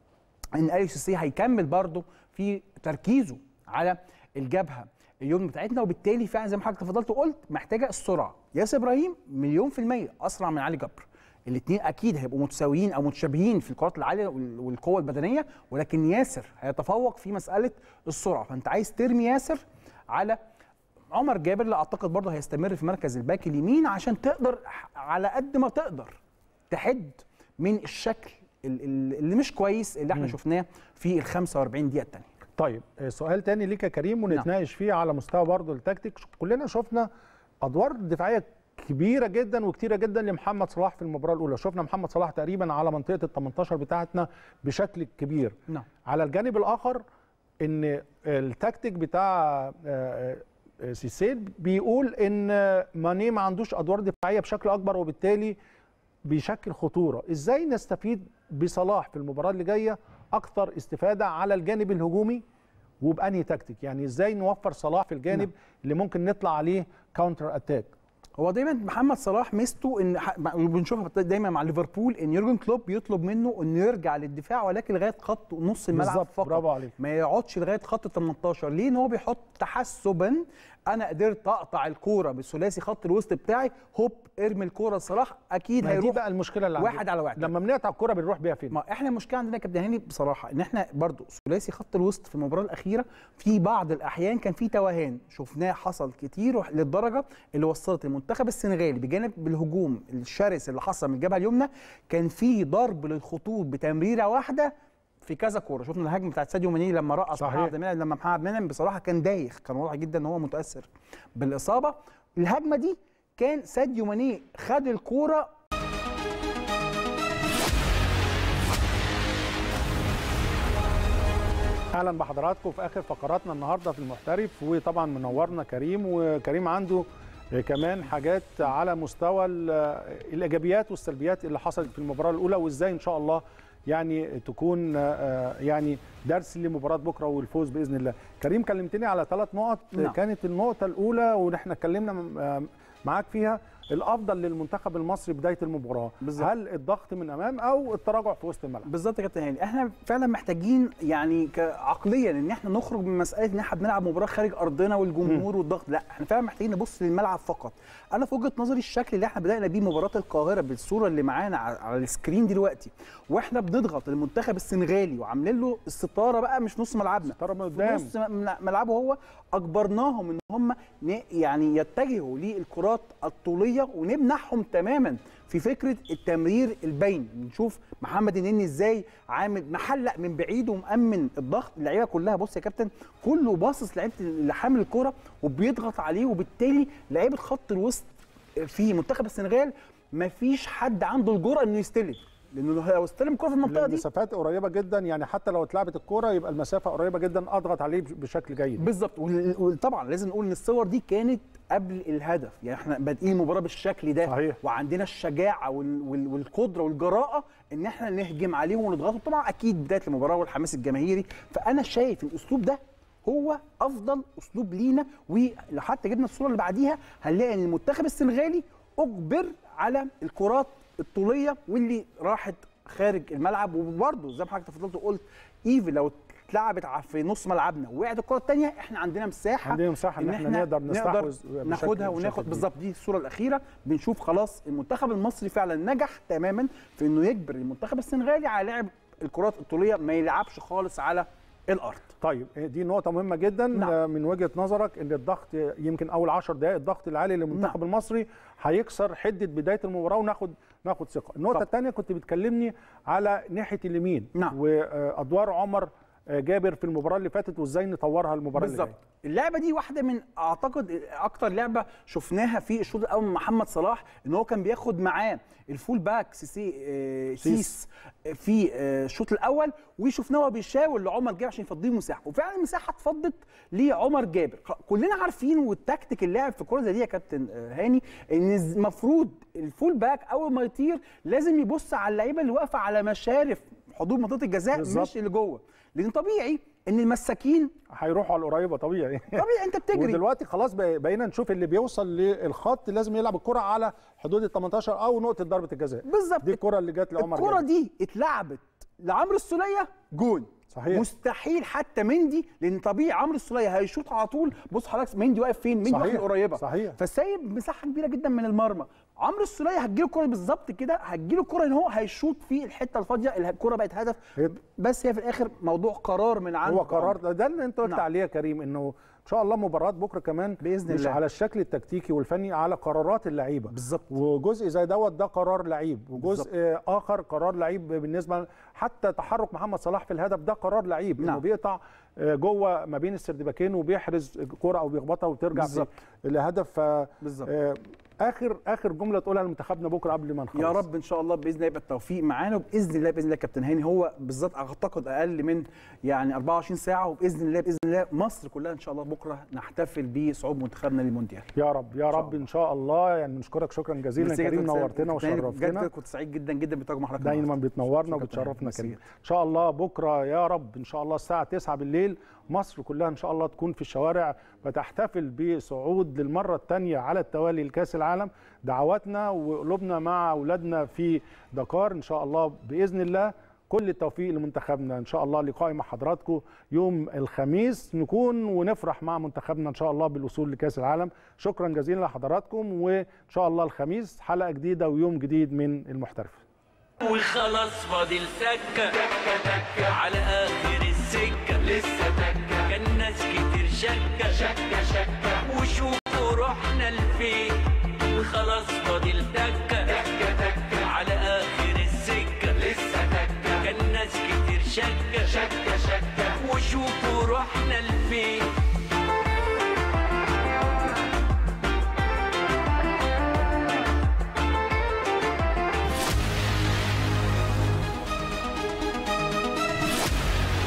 ان اليو سيسي هيكمل برضه في تركيزه على الجبهه اليوم بتاعتنا وبالتالي فعلا زي ما حضرتك تفضلت وقلت محتاجه السرعه ياسر ابراهيم مليون في الميه اسرع من علي جبر الاثنين اكيد هيبقوا متساويين او متشابهين في الكرات العاليه وال- والقوه البدنيه ولكن ياسر هيتفوق في مساله السرعه فانت عايز ترمي ياسر على عمر جابر اللي اعتقد برضه هيستمر في مركز الباك اليمين عشان تقدر على قد ما تقدر تحد من الشكل ال- ال- اللي مش كويس اللي احنا مم. شفناه في ال 45 دقيقه الثانيه طيب آه، سؤال تاني ليك يا كريم ونتناقش فيه على مستوى برضه التكتيك كلنا شفنا ادوار دفاعيه كبيره جدا وكتيره جدا لمحمد صلاح في المباراه الاولى شفنا محمد صلاح تقريبا على منطقه ال 18 بتاعتنا بشكل كبير نعم على الجانب الاخر ان التكتيك بتاع آه، آه، سيسي بيقول ان ماني ما عندوش ادوار دفاعيه بشكل اكبر وبالتالي بيشكل خطوره ازاي نستفيد بصلاح في المباراه اللي جايه اكثر استفاده على الجانب الهجومي وبانهي تكتيك يعني ازاي نوفر صلاح في الجانب اللي ممكن نطلع عليه كاونتر اتاك هو دايما محمد صلاح ميزته ان ح- وبنشوفها دايما مع ليفربول ان يورجن كلوب بيطلب منه انه يرجع للدفاع ولكن لغايه خط نص الملعب بالظبط، فقط برافو عليك. ما يقعدش لغايه خط 18 ليه ان هو بيحط تحسبا انا قدرت اقطع الكوره بثلاثي خط الوسط بتاعي هوب ارمي الكوره لصلاح اكيد ما دي هيروح بقى المشكله اللي واحد عندنا. على واحد لما بنقطع الكوره بنروح بيها فين ما احنا المشكله عندنا يا كابتن هاني بصراحه ان احنا برضو ثلاثي خط الوسط في المباراه الاخيره في بعض الاحيان كان في توهان شفناه حصل كتير وح- للدرجه اللي وصلت المنتخب السنغالي بجانب الهجوم الشرس اللي حصل من الجبهه اليمنى كان في ضرب للخطوط بتمريره واحده في كذا كوره شفنا الهجمه بتاعت ساديو ماني لما رقص صحيح. محمد منعم لما محمد منعم بصراحه كان دايخ كان واضح جدا ان هو متاثر بالاصابه الهجمه دي كان ساديو ماني خد الكوره اهلا بحضراتكم في اخر فقراتنا النهارده في المحترف وطبعا منورنا كريم وكريم عنده كمان حاجات على مستوى ال- الايجابيات والسلبيات اللي حصلت في المباراه الاولى وازاي ان شاء الله يعني تكون آه، يعني درس لمباراه بكره والفوز باذن الله. كريم كلمتني على ثلاث نقط نعم. كانت النقطه الاولى ونحن اتكلمنا م- آه، معاك فيها الافضل للمنتخب المصري بدايه المباراه بالظبط. هل الضغط من امام او التراجع في وسط الملعب؟ بالظبط يا كابتن هاني احنا فعلا محتاجين يعني عقليا ان احنا نخرج من مساله ان احنا بنلعب مباراه خارج ارضنا والجمهور والضغط لا احنا فعلا محتاجين نبص للملعب فقط انا في وجهه نظري الشكل اللي احنا بدانا بيه مباراه القاهره بالصوره اللي معانا على على السكرين دلوقتي واحنا بنضغط المنتخب السنغالي وعاملين له الستاره بقى مش نص ملعبنا ستاره من في قدام نص م- ملعبه هو اجبرناهم ان هم ن- يعني يتجهوا للكرات الطوليه ونمنعهم تماما في فكره التمرير البين نشوف محمد النني ازاي عامل محلق من بعيد ومأمن الضغط اللعيبه كلها بص يا كابتن كله باصص لعيبه اللي حامل الكره وبيضغط عليه وبالتالي لعيبه خط الوسط في منتخب السنغال مفيش حد عنده الجرأه انه يستلم لانه لو استلم الكره في المنطقه دي المسافات قريبه جدا يعني حتى لو اتلعبت الكوره يبقى المسافه قريبه جدا اضغط عليه بشكل جيد بالظبط وال- وطبعا لازم نقول ان الصور دي كانت قبل الهدف يعني احنا بادئين المباراه بالشكل ده صحيح. وعندنا الشجاعه وال وال والقدره والجراءه ان احنا نهجم عليهم ونضغطهم طبعا اكيد بدايه المباراه والحماس الجماهيري فانا شايف الاسلوب ده هو افضل اسلوب لينا ولو حتى جبنا الصوره اللي بعديها هنلاقي ان المنتخب السنغالي اجبر على الكرات الطوليه واللي راحت خارج الملعب وبرده زي ما حضرتك تفضلت وقلت ايفي لو اتلعبت ع- في نص ملعبنا ووقعت الكره الثانيه احنا عندنا مساحه عندنا مساحه ان احنا نقدر نستحوذ بشكل- ناخدها بشكل وناخد كبير. بالظبط دي الصوره الاخيره بنشوف خلاص المنتخب المصري فعلا نجح تماما في انه يجبر المنتخب السنغالي على لعب الكرات الطوليه ما يلعبش خالص على الارض طيب دي نقطة مهمة جدا نعم. آه، من وجهة نظرك ان الضغط يمكن اول 10 دقائق الضغط العالي للمنتخب نعم. المصري هيكسر حدة بداية المباراة وناخد ناخد ثقة. النقطة طبعا. الثانية كنت بتكلمني على ناحية اليمين نعم. وادوار عمر آه، جابر في المباراة اللي فاتت وازاي نطورها المباراة اللي بالظبط جاية. اللعبه دي واحده من اعتقد اكتر لعبه شفناها في الشوط الاول من محمد صلاح ان هو كان بياخد معاه الفول باك سيسي آه، سيس في آه، الشوط الاول وشفناه وهو بيشاور لعمر جابر عشان يفضيه مساحه وفعلا المساحه اتفضت لعمر جابر خ- كلنا عارفين والتكتيك اللاعب في كره زي دي يا كابتن آه، هاني ان المفروض الفول باك اول ما يطير لازم يبص على اللعيبه اللي واقفه على مشارف حدود منطقه الجزاء بالظبط. مش اللي جوه لان طبيعي ان المساكين هيروحوا على القريبة طبيعي طبيعي انت بتجري ودلوقتي خلاص بق- بقينا نشوف اللي بيوصل للخط لازم يلعب الكرة على حدود ال 18 او نقطة ضربة الجزاء بالظبط دي الكرة اللي جت لعمر الكرة جابر. دي اتلعبت لعمرو السوليه جون صحيح. مستحيل حتى مندي لان طبيعي عمرو السوليه هيشوط على طول بص حضرتك مندي واقف فين مندي واقف صحيح. قريبه صحيح. فسايب مساحه كبيره جدا من المرمى عمرو السوليه هتجيله الكوره بالظبط كده هتجيله الكوره ان هو هيشوط في الحته الفاضيه الكوره بقت هدف هي- بس هي في الاخر موضوع قرار من عنده هو قرار ده, ده اللي انت قلت نعم. عليه يا كريم انه ان شاء الله مباراه بكره كمان بإذن مش الله. على الشكل التكتيكي والفني على قرارات اللعيبه بالظبط وجزء زي دوت ده قرار لعيب وجزء بالظبط. اخر قرار لعيب بالنسبه حتى تحرك محمد صلاح في الهدف ده قرار لعيب انه نعم. بيقطع آه، جوه ما بين السردباكين وبيحرز كوره او بيخبطها وترجع بالظبط. لهدف ف بالظبط آه، اخر اخر جمله تقولها لمنتخبنا بكره قبل ما نخلص يا رب ان شاء الله باذن الله يبقى التوفيق معانا وباذن الله باذن الله كابتن هاني هو بالظبط اعتقد اقل من يعني 24 ساعه وباذن الله باذن الله مصر كلها ان شاء الله بكره نحتفل بصعود منتخبنا للمونديال يا رب يا رب ان شاء الله يعني نشكرك شكرا جزيلا ميرسي كريم جداً كابتن نورتنا هاني. وشرفتنا بجد كنت سعيد جدا جدا بتواجد مع حضرتك دايما النهاردة. بتنورنا شكراً كابتن هاني. وبتشرفنا ميرسي كريم جداً. ان شاء الله بكره يا رب ان شاء الله الساعه 9 بالليل مصر كلها ان شاء الله تكون في الشوارع بتحتفل بصعود للمره الثانيه على التوالي لكاس العالم دعواتنا وقلوبنا مع اولادنا في دكار ان شاء الله باذن الله كل التوفيق لمنتخبنا ان شاء الله لقائي مع حضراتكم يوم الخميس نكون ونفرح مع منتخبنا ان شاء الله بالوصول لكاس العالم شكرا جزيلا لحضراتكم وان شاء الله الخميس حلقه جديده ويوم جديد من المحترف وخلاص فاضل سكة على آخر السكة لسه تكة كان ناس كتير شكة شكة شكة وشوفوا رحنا لفين وخلاص فاضل تكة تكة تكة على آخر السكة لسه تكة كان ناس كتير شكة شكة شكة وشوفوا رحنا لفين